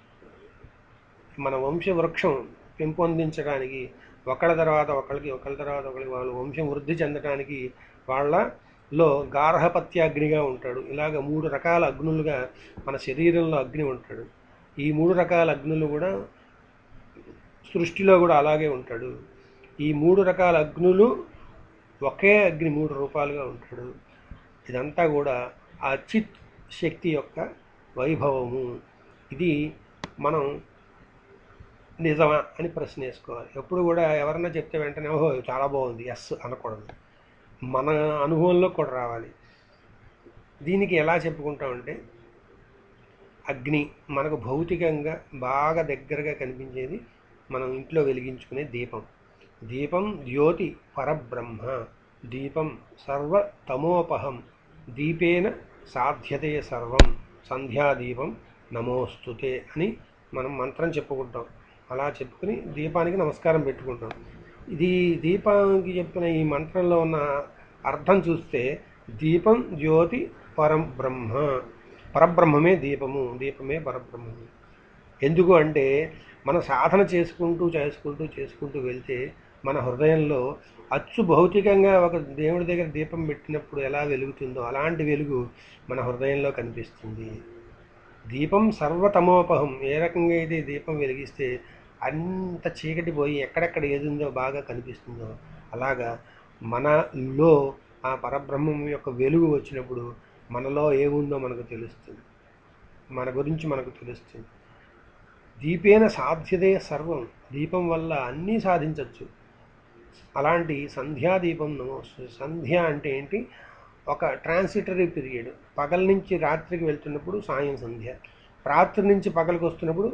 మన వంశవృక్షం పెంపొందించడానికి ఒకళ్ళ తర్వాత ఒకళ్ళకి ఒకళ్ళ తర్వాత ఒకళ్ళకి వాళ్ళ వంశం వృద్ధి చెందడానికి వాళ్ళలో గార్హపత్య అగ్నిగా ఉంటాడు ఇలాగ మూడు రకాల అగ్నులుగా మన శరీరంలో అగ్ని ఉంటాడు ఈ మూడు రకాల అగ్నులు కూడా సృష్టిలో కూడా అలాగే ఉంటాడు ఈ మూడు రకాల అగ్నులు ఒకే అగ్ని మూడు రూపాలుగా ఉంటాడు ఇదంతా కూడా ఆ చిత్ శక్తి యొక్క వైభవము ఇది మనం నిజమా అని ప్రశ్న వేసుకోవాలి ఎప్పుడు కూడా ఎవరన్నా చెప్తే వెంటనే ఓహో చాలా బాగుంది ఎస్ అనకూడదు మన అనుభవంలో కూడా రావాలి దీనికి ఎలా చెప్పుకుంటామంటే అగ్ని మనకు భౌతికంగా బాగా దగ్గరగా కనిపించేది మనం ఇంట్లో వెలిగించుకునే దీపం దీపం జ్యోతి పరబ్రహ్మ దీపం సర్వ తమోపహం దీపేన సాధ్యతే సర్వం సంధ్యాదీపం నమోస్తుతే అని మనం మంత్రం చెప్పుకుంటాం అలా చెప్పుకుని దీపానికి నమస్కారం పెట్టుకుంటాం ఇది దీపానికి చెప్పిన ఈ మంత్రంలో ఉన్న అర్థం చూస్తే దీపం జ్యోతి పరం బ్రహ్మ పరబ్రహ్మమే దీపము దీపమే పరబ్రహ్మము ఎందుకు అంటే మన సాధన చేసుకుంటూ చేసుకుంటూ చేసుకుంటూ వెళ్తే మన హృదయంలో అచ్చు భౌతికంగా ఒక దేవుడి దగ్గర దీపం పెట్టినప్పుడు ఎలా వెలుగుతుందో అలాంటి వెలుగు మన హృదయంలో కనిపిస్తుంది దీపం సర్వతమోపహం ఏ రకంగా అయితే దీపం వెలిగిస్తే అంత చీకటి పోయి ఎక్కడెక్కడ ఏది ఉందో బాగా కనిపిస్తుందో అలాగా మనలో ఆ పరబ్రహ్మం యొక్క వెలుగు వచ్చినప్పుడు మనలో ఏముందో మనకు తెలుస్తుంది మన గురించి మనకు తెలుస్తుంది దీపేన సాధ్యతే సర్వం దీపం వల్ల అన్నీ సాధించవచ్చు అలాంటి సంధ్యాదీపం నమోస్తు సంధ్య అంటే ఏంటి ఒక ట్రాన్సిటరీ పీరియడ్ పగల నుంచి రాత్రికి వెళ్తున్నప్పుడు సాయం సంధ్య రాత్రి నుంచి పగలకు వస్తున్నప్పుడు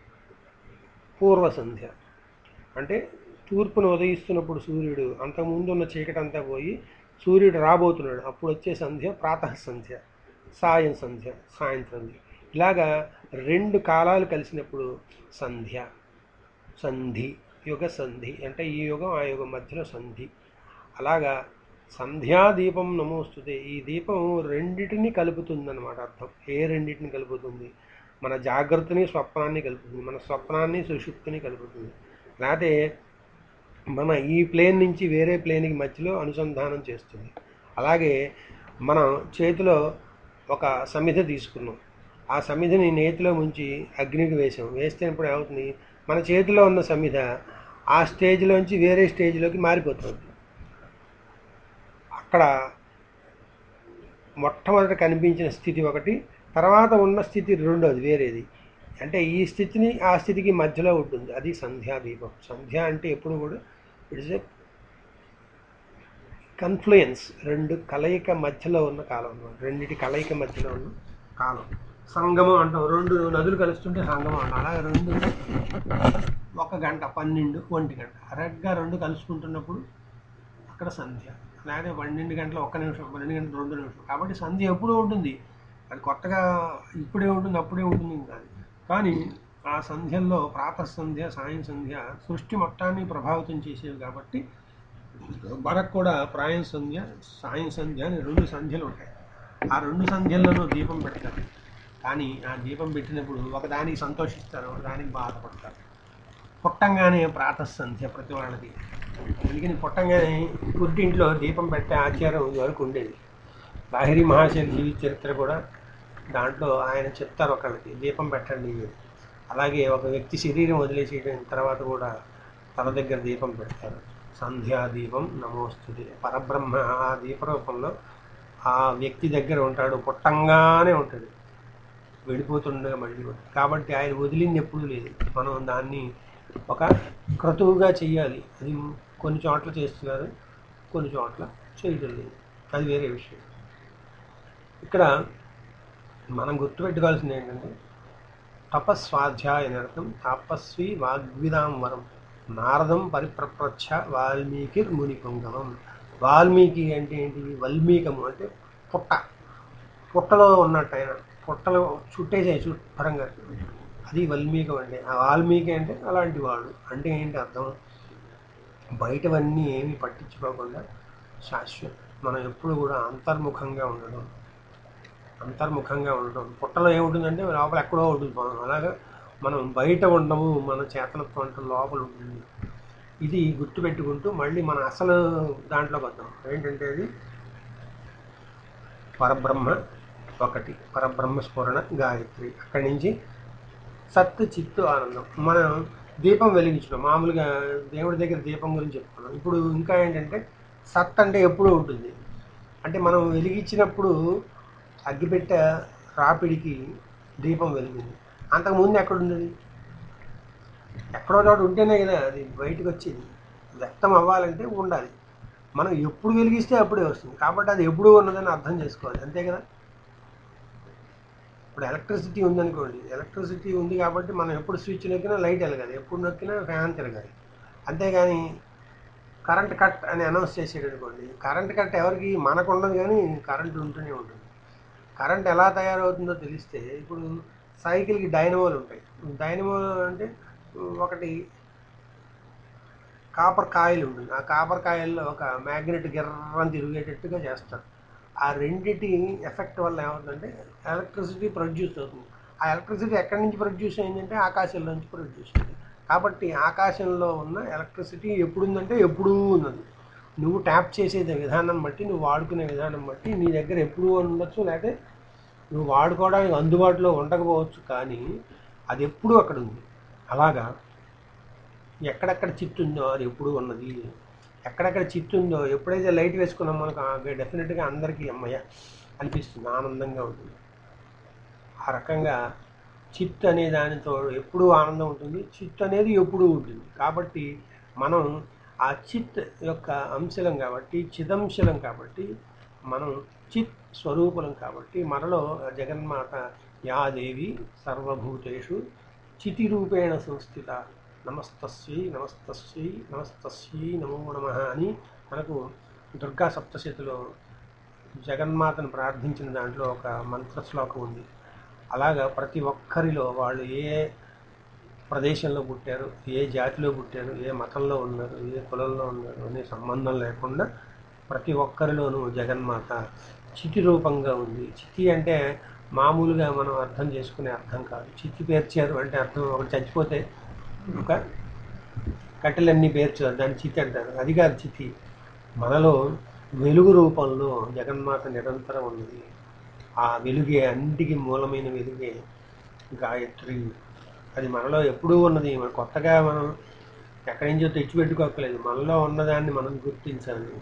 పూర్వ సంధ్య అంటే తూర్పును ఉదయిస్తున్నప్పుడు సూర్యుడు అంతకుముందు ఉన్న చీకటి అంతా పోయి సూర్యుడు రాబోతున్నాడు అప్పుడు వచ్చే సంధ్య ప్రాతః సంధ్య సాయం సంధ్య సాయంత్రం ఇలాగా రెండు కాలాలు కలిసినప్పుడు సంధ్య సంధి యుగ సంధి అంటే ఈ యుగం ఆ యుగం మధ్యలో సంధి అలాగా సంధ్యాదీపం నమోస్తుతే ఈ దీపం రెండిటిని కలుపుతుందన్నమాట అర్థం ఏ రెండిటిని కలుపుతుంది మన జాగ్రత్తని స్వప్నాన్ని కలుపుతుంది మన స్వప్నాన్ని సుషుప్తిని కలుపుతుంది లేకపోతే మన ఈ ప్లేన్ నుంచి వేరే ప్లేన్కి మధ్యలో అనుసంధానం చేస్తుంది అలాగే మనం చేతిలో ఒక సమిధ తీసుకున్నాం ఆ సమిధని నేతిలో ముంచి అగ్నికి వేసాం వేస్తేనప్పుడు ఏమవుతుంది మన చేతిలో ఉన్న సమిధ ఆ స్టేజ్లోంచి వేరే స్టేజ్లోకి మారిపోతుంది అక్కడ మొట్టమొదట కనిపించిన స్థితి ఒకటి తర్వాత ఉన్న స్థితి రెండోది వేరేది అంటే ఈ స్థితిని ఆ స్థితికి మధ్యలో ఉంటుంది అది సంధ్యాదీపం సంధ్య అంటే ఎప్పుడు కూడా ఇట్స్ ఏ కన్ఫ్లుయెన్స్ రెండు కలయిక మధ్యలో ఉన్న కాలం అన్నమాట రెండిటి కలయిక మధ్యలో ఉన్న కాలం సంగమం అంటాం రెండు నదులు కలుస్తుంటే సంగమం అంటాం అలాగే రెండు ఒక గంట పన్నెండు ఒంటి గంట కరెక్ట్గా రెండు కలుసుకుంటున్నప్పుడు అక్కడ సంధ్య లేకపోతే పన్నెండు గంటల ఒక్క నిమిషం పన్నెండు గంటల రెండు నిమిషం కాబట్టి సంధ్య ఎప్పుడూ ఉంటుంది అది కొత్తగా ఇప్పుడే ఉంటుంది అప్పుడే ఉంటుంది ఇంకా అది. కానీ ఆ సంధ్యల్లో ప్రాతః సంధ్య సాయం సంధ్య సృష్టి మొత్తాన్ని ప్రభావితం చేసేవి కాబట్టి మనకు కూడా ప్రాయం సంధ్య సాయం సంధ్య అని రెండు సంధ్యలు ఉంటాయి ఆ రెండు సంధ్యల్లోనూ దీపం పెడతారు కానీ ఆ దీపం పెట్టినప్పుడు ఒకదానికి సంతోషిస్తారు ఒకదానికి బాధపడతారు పుట్టంగానే ప్రాతః సంధ్య ప్రతి వాళ్ళది అందుకని పుట్టంగానే పుట్టింట్లో దీపం పెట్టే ఆచారం ఇదివరకు ఉండేది లాహిరి మహాశయుల జీవిత చరిత్ర కూడా దాంట్లో ఆయన చెప్తారు ఒకళ్ళకి దీపం పెట్టండి అలాగే ఒక వ్యక్తి శరీరం వదిలేసేయడం తర్వాత కూడా తల దగ్గర దీపం పెడతారు సంధ్యా దీపం నమోస్తుతి పరబ్రహ్మ ఆ దీపరూపంలో ఆ వ్యక్తి దగ్గర ఉంటాడు పుట్టంగానే ఉంటాడు వెళ్ళిపోతుండగా మళ్ళీ కూడా. కాబట్టి ఆయన వదిలింది ఎప్పుడూ లేదు మనం దాన్ని ఒక క్రతువుగా చెయ్యాలి అది కొన్ని చోట్ల చేస్తున్నారు కొన్ని చోట్ల చేయడం లేదు అది వేరే విషయం ఇక్కడ మనం గుర్తుపెట్టుకోవాల్సింది ఏంటంటే తపస్వాధ్యాయనర్థం తపస్వి వాగ్విదాం వరం నారదం పరిప్రప్రచ్ఛ వాల్మీకి ముని పుంగవం వాల్మీకి అంటే ఏంటి వల్మీకము అంటే పుట్ట పుట్టలో ఉన్నట్టు ఆయన పుట్టలో చుట్టేసాయి శుభ్రంగా అది వల్మీకం అంటే ఆ వాల్మీకి అంటే అలాంటి వాడు అంటే ఏంటి అర్థం బయటవన్నీ ఏమీ పట్టించుకోకుండా శాశ్వత మనం ఎప్పుడు కూడా అంతర్ముఖంగా ఉండడం అంతర్ముఖంగా ఉండడం పుట్టలో ఏముంటుందంటే లోపల ఎక్కడో ఉంటుంది మనం అలాగా మనం బయట ఉండము మన చేతలత్వం అంటే లోపల ఉంటుంది ఇది గుర్తుపెట్టుకుంటూ మళ్ళీ మన అసలు దాంట్లోకి వద్దాం ఏంటంటే అది పరబ్రహ్మ ఒకటి పరబ్రహ్మ స్ఫురణ గాయత్రి అక్కడి నుంచి సత్ చిత్తు ఆనందం మనం దీపం వెలిగించడం మామూలుగా దేవుడి దగ్గర దీపం గురించి చెప్పుకున్నాం ఇప్పుడు ఇంకా ఏంటంటే సత్ అంటే ఎప్పుడూ ఉంటుంది అంటే మనం వెలిగించినప్పుడు అగ్గిపెట్ట రాపిడికి దీపం వెలిగింది అంతకుముందు ఎక్కడ ఉన్నది ఎక్కడో చోట ఉంటేనే కదా అది బయటకు వచ్చేది వ్యక్తం అవ్వాలంటే ఉండాలి మనం ఎప్పుడు వెలిగిస్తే అప్పుడే వస్తుంది కాబట్టి అది ఎప్పుడు ఉన్నదని అర్థం చేసుకోవాలి అంతే కదా ఇప్పుడు ఎలక్ట్రిసిటీ ఉందనుకోండి ఎలక్ట్రిసిటీ ఉంది కాబట్టి మనం ఎప్పుడు స్విచ్ నొక్కినా లైట్ వెలగాలి ఎప్పుడు నొక్కినా ఫ్యాన్ తిరగాలి అంతేగాని కరెంట్ కట్ అని అనౌన్స్ చేసేది అనుకోండి కరెంట్ కట్ ఎవరికి మనకు ఉండదు కానీ కరెంట్ ఉంటూనే ఉంటుంది కరెంట్ ఎలా తయారవుతుందో తెలిస్తే ఇప్పుడు సైకిల్కి డైనమోలు ఉంటాయి డైనమో అంటే ఒకటి కాపర్ కాయిల్ ఉంటుంది ఆ కాపర్ కాయిల్లో ఒక మ్యాగ్నెట్ గిర్రని తిరిగేటట్టుగా చేస్తారు ఆ రెండిటి ఎఫెక్ట్ వల్ల ఏమవుతుందంటే ఎలక్ట్రిసిటీ ప్రొడ్యూస్ అవుతుంది ఆ ఎలక్ట్రిసిటీ ఎక్కడి నుంచి ప్రొడ్యూస్ అయిందంటే ఆకాశంలో నుంచి ప్రొడ్యూస్ అయింది కాబట్టి ఆకాశంలో ఉన్న ఎలక్ట్రిసిటీ ఎప్పుడు ఉందంటే ఎప్పుడూ ఉన్నది నువ్వు ట్యాప్ చేసే విధానం బట్టి నువ్వు వాడుకునే విధానం బట్టి నీ దగ్గర ఎప్పుడూ ఉండొచ్చు లేకపోతే నువ్వు వాడుకోవడానికి అందుబాటులో ఉండకపోవచ్చు కానీ అది ఎప్పుడూ అక్కడ ఉంది అలాగా ఎక్కడెక్కడ చిట్టు ఉందో అది ఎప్పుడు ఉన్నది ఎక్కడెక్కడ చిట్టు ఉందో ఎప్పుడైతే లైట్ వేసుకున్నాం మనకు డెఫినెట్గా అందరికీ అమ్మయ్య అనిపిస్తుంది ఆనందంగా ఉంటుంది ఆ రకంగా చిత్ అనే దానితో ఎప్పుడూ ఆనందం ఉంటుంది చిత్ అనేది ఎప్పుడూ ఉంటుంది కాబట్టి మనం ఆ చిత్ యొక్క అంశలం కాబట్టి చిదంశలం కాబట్టి మనం చిత్ స్వరూపులం కాబట్టి మనలో జగన్మాత యా దేవి సర్వభూతేషు చితి రూపేణ సంస్థిత నమస్తస్యై నమస్తస్యై నమస్తస్యై నమో నమ అని మనకు దుర్గా సప్తశతిలో జగన్మాతను ప్రార్థించిన దాంట్లో ఒక మంత్ర శ్లోకం ఉంది అలాగా ప్రతి ఒక్కరిలో వాళ్ళు ఏ ప్రదేశంలో పుట్టారు ఏ జాతిలో పుట్టారు ఏ మతంలో ఉన్నారు ఏ కులంలో ఉన్నారు అనే సంబంధం లేకుండా ప్రతి ఒక్కరిలోనూ జగన్మాత చితి రూపంగా ఉంది చితి అంటే మామూలుగా మనం అర్థం చేసుకునే అర్థం కాదు చితి పేర్చారు అంటే అర్థం ఒకటి చచ్చిపోతే ఒక కట్టెలన్నీ పేర్చారు దాన్ని చితి అంటారు అది కాదు చితి మనలో వెలుగు రూపంలో జగన్మాత నిరంతరం ఉన్నది ఆ వెలుగే అన్నిటికీ మూలమైన వెలుగే గాయత్రి అది మనలో ఎప్పుడూ ఉన్నది మన కొత్తగా మనం ఎక్కడి నుంచో తెచ్చిపెట్టుకోకలేదు మనలో ఉన్నదాన్ని మనం గుర్తించాలి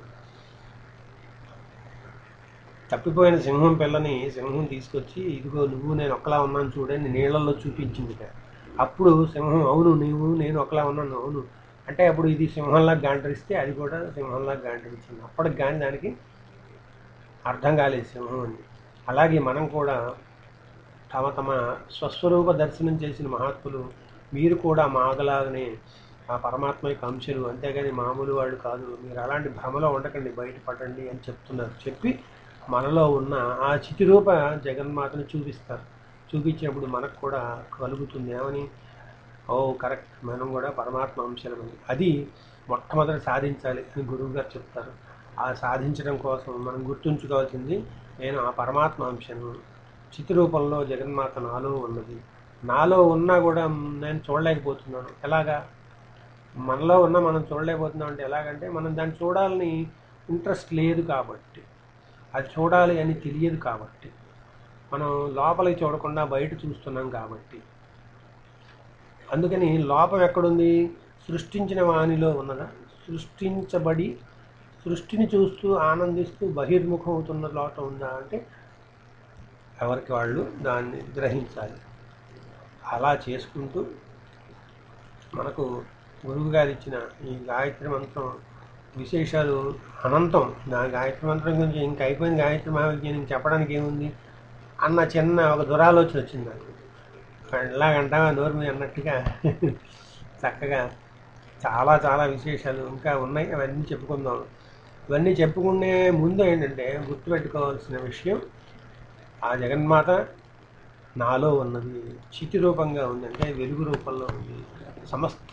తప్పిపోయిన సింహం పిల్లని సింహం తీసుకొచ్చి ఇదిగో నువ్వు నేను ఒకలా ఉన్నాను చూడని నీళ్ళల్లో చూపించింది అప్పుడు సింహం అవును నీవు నేను ఒకలా ఉన్నాను అవును అంటే అప్పుడు ఇది సింహంలా గాంటరిస్తే అది కూడా సింహంలా గాంటరించింది అప్పటికి కానీ దానికి అర్థం కాలేదు సింహం అని అలాగే మనం కూడా తమ తమ స్వస్వరూప దర్శనం చేసిన మహాత్ములు మీరు కూడా మాగలాగనే ఆ పరమాత్మ యొక్క అంశాలు అంతేగాని మామూలు వాళ్ళు కాదు మీరు అలాంటి భ్రమలో ఉండకండి బయటపడండి అని చెప్తున్నారు చెప్పి మనలో ఉన్న ఆ చితిరూప జగన్మాతను చూపిస్తారు చూపించినప్పుడు మనకు కూడా కలుగుతుంది ఏమని ఓ కరెక్ట్ మనం కూడా పరమాత్మ అంశాలమని అది మొట్టమొదటి సాధించాలి అని గురువు గారు చెప్తారు ఆ సాధించడం కోసం మనం గుర్తుంచుకోవాల్సింది నేను ఆ పరమాత్మ అంశను చిత్రరూపంలో జగన్మాత నాలో ఉన్నది నాలో ఉన్నా కూడా నేను చూడలేకపోతున్నాను ఎలాగా మనలో ఉన్న మనం చూడలేకపోతున్నాం అంటే ఎలాగంటే మనం దాన్ని చూడాలని ఇంట్రెస్ట్ లేదు కాబట్టి అది చూడాలి అని తెలియదు కాబట్టి మనం లోపలికి చూడకుండా బయట చూస్తున్నాం కాబట్టి అందుకని లోపం ఎక్కడుంది సృష్టించిన వానిలో ఉన్నదా సృష్టించబడి సృష్టిని చూస్తూ ఆనందిస్తూ బహిర్ముఖం అవుతున్న లోపం ఉందా అంటే ఎవరికి వాళ్ళు దాన్ని గ్రహించాలి అలా చేసుకుంటూ మనకు గురువు గారు ఇచ్చిన ఈ గాయత్రి మంత్రం విశేషాలు అనంతం నా గాయత్రి మంత్రం గురించి ఇంక అయిపోయింది గాయత్రి మహావిజ్ఞానం చెప్పడానికి ఏముంది అన్న చిన్న ఒక దురాలోచన వచ్చింది నాకు ఎలాగంటావా నోరు మీద అన్నట్టుగా చక్కగా చాలా చాలా విశేషాలు ఇంకా ఉన్నాయి అవన్నీ చెప్పుకుందాం ఇవన్నీ చెప్పుకునే ముందు ఏంటంటే గుర్తుపెట్టుకోవాల్సిన విషయం ఆ జగన్మాత నాలో ఉన్నది చితి రూపంగా ఉంది అంటే వెలుగు రూపంలో ఉంది సమస్త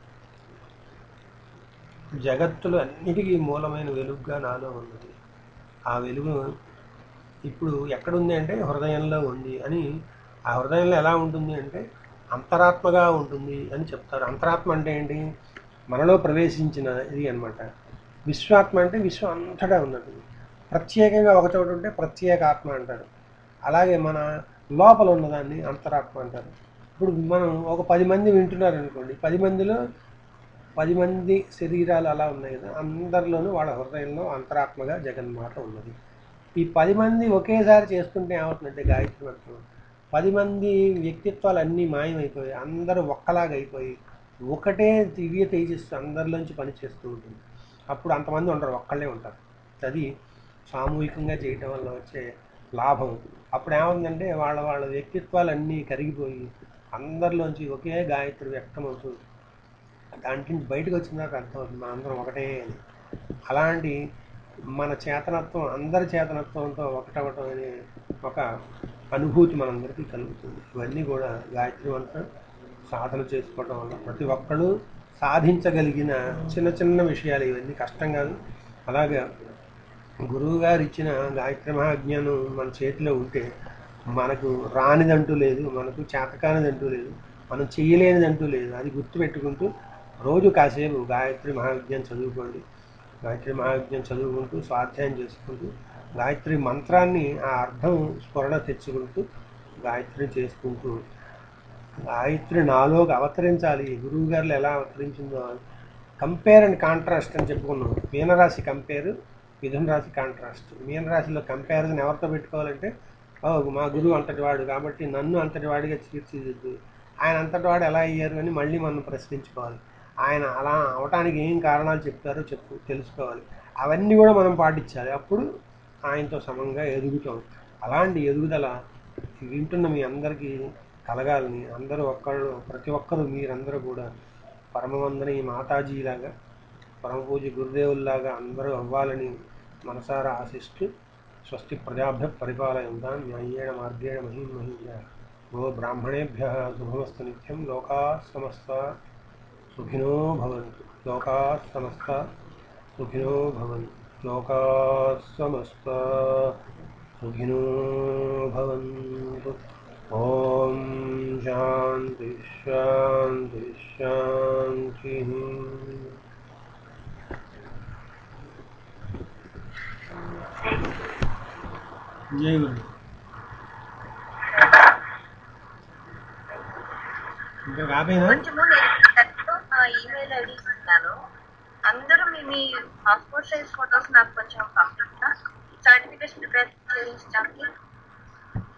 జగత్తులు అన్నిటికీ మూలమైన వెలుగుగా నాలో ఉన్నది ఆ వెలుగు ఇప్పుడు ఎక్కడుంది అంటే హృదయంలో ఉంది అని ఆ హృదయంలో ఎలా ఉంటుంది అంటే అంతరాత్మగా ఉంటుంది అని చెప్తారు అంతరాత్మ అంటే ఏంటి మనలో ప్రవేశించిన ఇది అన్నమాట విశ్వాత్మ అంటే విశ్వం అంతటా ఉన్నది ప్రత్యేకంగా ఒక చోట ఉంటే ప్రత్యేక ఆత్మ అంటారు అలాగే మన లోపల ఉన్నదాన్ని అంతరాత్మ అంటారు ఇప్పుడు మనం ఒక పది మంది వింటున్నారు అనుకోండి పది మందిలో పది మంది శరీరాలు అలా ఉన్నాయి కదా అందరిలోనూ వాళ్ళ హృదయంలో అంతరాత్మగా జగన్మాత ఉన్నది ఈ పది మంది ఒకేసారి చేసుకుంటే ఏమవుతుందంటే గాయత్రి మంత్రం పది మంది వ్యక్తిత్వాలు అన్నీ మాయమైపోయి అందరూ ఒక్కలాగా అయిపోయి ఒకటే దివ్య తేజస్సు అందరిలోంచి పనిచేస్తూ ఉంటుంది అప్పుడు అంతమంది ఉండరు ఒక్కళ్ళే ఉంటారు అది సామూహికంగా చేయటం వల్ల వచ్చే లాభం అప్పుడు ఏముందంటే వాళ్ళ వాళ్ళ వ్యక్తిత్వాలు అన్నీ కరిగిపోయి అందరిలోంచి ఒకే గాయత్రి వ్యక్తం అవుతుంది దాంట్లో నుంచి బయటకు వచ్చిన తర్వాత అర్థమవుతుంది మన అందరం ఒకటే అని అలాంటి మన చేతనత్వం అందరి చేతనత్వంతో ఒకటవటం అనే ఒక అనుభూతి మనందరికీ కలుగుతుంది ఇవన్నీ కూడా గాయత్రి మంత్రం సాధన చేసుకోవడం వల్ల ప్రతి ఒక్కళ్ళు సాధించగలిగిన చిన్న చిన్న విషయాలు ఇవన్నీ కష్టం కాదు అలాగే గురువు గారు ఇచ్చిన గాయత్రి మహాజ్ఞానం మన చేతిలో ఉంటే మనకు రానిదంటూ లేదు మనకు చేతకానిదంటూ లేదు మనం చేయలేనిదంటూ లేదు అది గుర్తుపెట్టుకుంటూ రోజు కాసేపు గాయత్రి మహావిజ్ఞానం చదువుకోండి గాయత్రి మహావిజ్ఞానం చదువుకుంటూ స్వాధ్యాయం చేసుకుంటూ గాయత్రి మంత్రాన్ని ఆ అర్థం స్ఫురణ తెచ్చుకుంటూ గాయత్రి చేసుకుంటూ గాయత్రి నాలోకి అవతరించాలి గురువు గారు ఎలా అవతరించిందో కంపేర్ అండ్ కాంట్రాస్ట్ అని చెప్పుకున్నాం మీనరాశి కంపేర్ మిథున రాశి కాంట్రాస్ట్ మీనరాశిలో కంపారిజన్ ఎవరితో పెట్టుకోవాలంటే ఓ మా గురువు అంతటి వాడు కాబట్టి నన్ను అంతటి వాడిగా తీర్చిదిద్దు ఆయన అంతటి వాడు ఎలా అయ్యారు అని మళ్ళీ మనం ప్రశ్నించుకోవాలి ఆయన అలా అవటానికి ఏం కారణాలు చెప్తారో చెప్పు తెలుసుకోవాలి అవన్నీ కూడా మనం పాటించాలి అప్పుడు ఆయనతో సమంగా ఎదుగుతాం అలాంటి ఎదుగుదల వింటున్న మీ అందరికీ కలగాలని అందరూ ఒక్కళ్ళు ప్రతి ఒక్కరూ మీరందరూ కూడా పరమవందని మాతాజీలాగా పరమపూజ గురుదేవుల్లాగా అందరూ అవ్వాలని మనసారా ఆశిస్తూ స్వస్తి ప్రజాభ్య పరిపాలయంతాం న్యాయేణ మార్గేణ మహీం మహీయ గో బ్రాహ్మణేభ్య శుభమస్తు నిత్యం లోకా సమస్త సుఖినో భవంతు లోకా సమస్త సుఖినో భవంతు లోకా సమస్త సుఖినో భవంతు ఓం శాంతి శాంతి శాంతి జై గురు ఇంకా కాపేనా కొంచెము నేను టెక్స్ట్ ఈమెయిల్ ఐడి ఇస్తున్నాను అందరూ మీ మీ పాస్పోర్ట్ సైజ్ ఫొటోస్ నాకు కొంచెం పంపిస్తా సర్టిఫికేట్స్ ప్రిపేర్ చేయించడానికి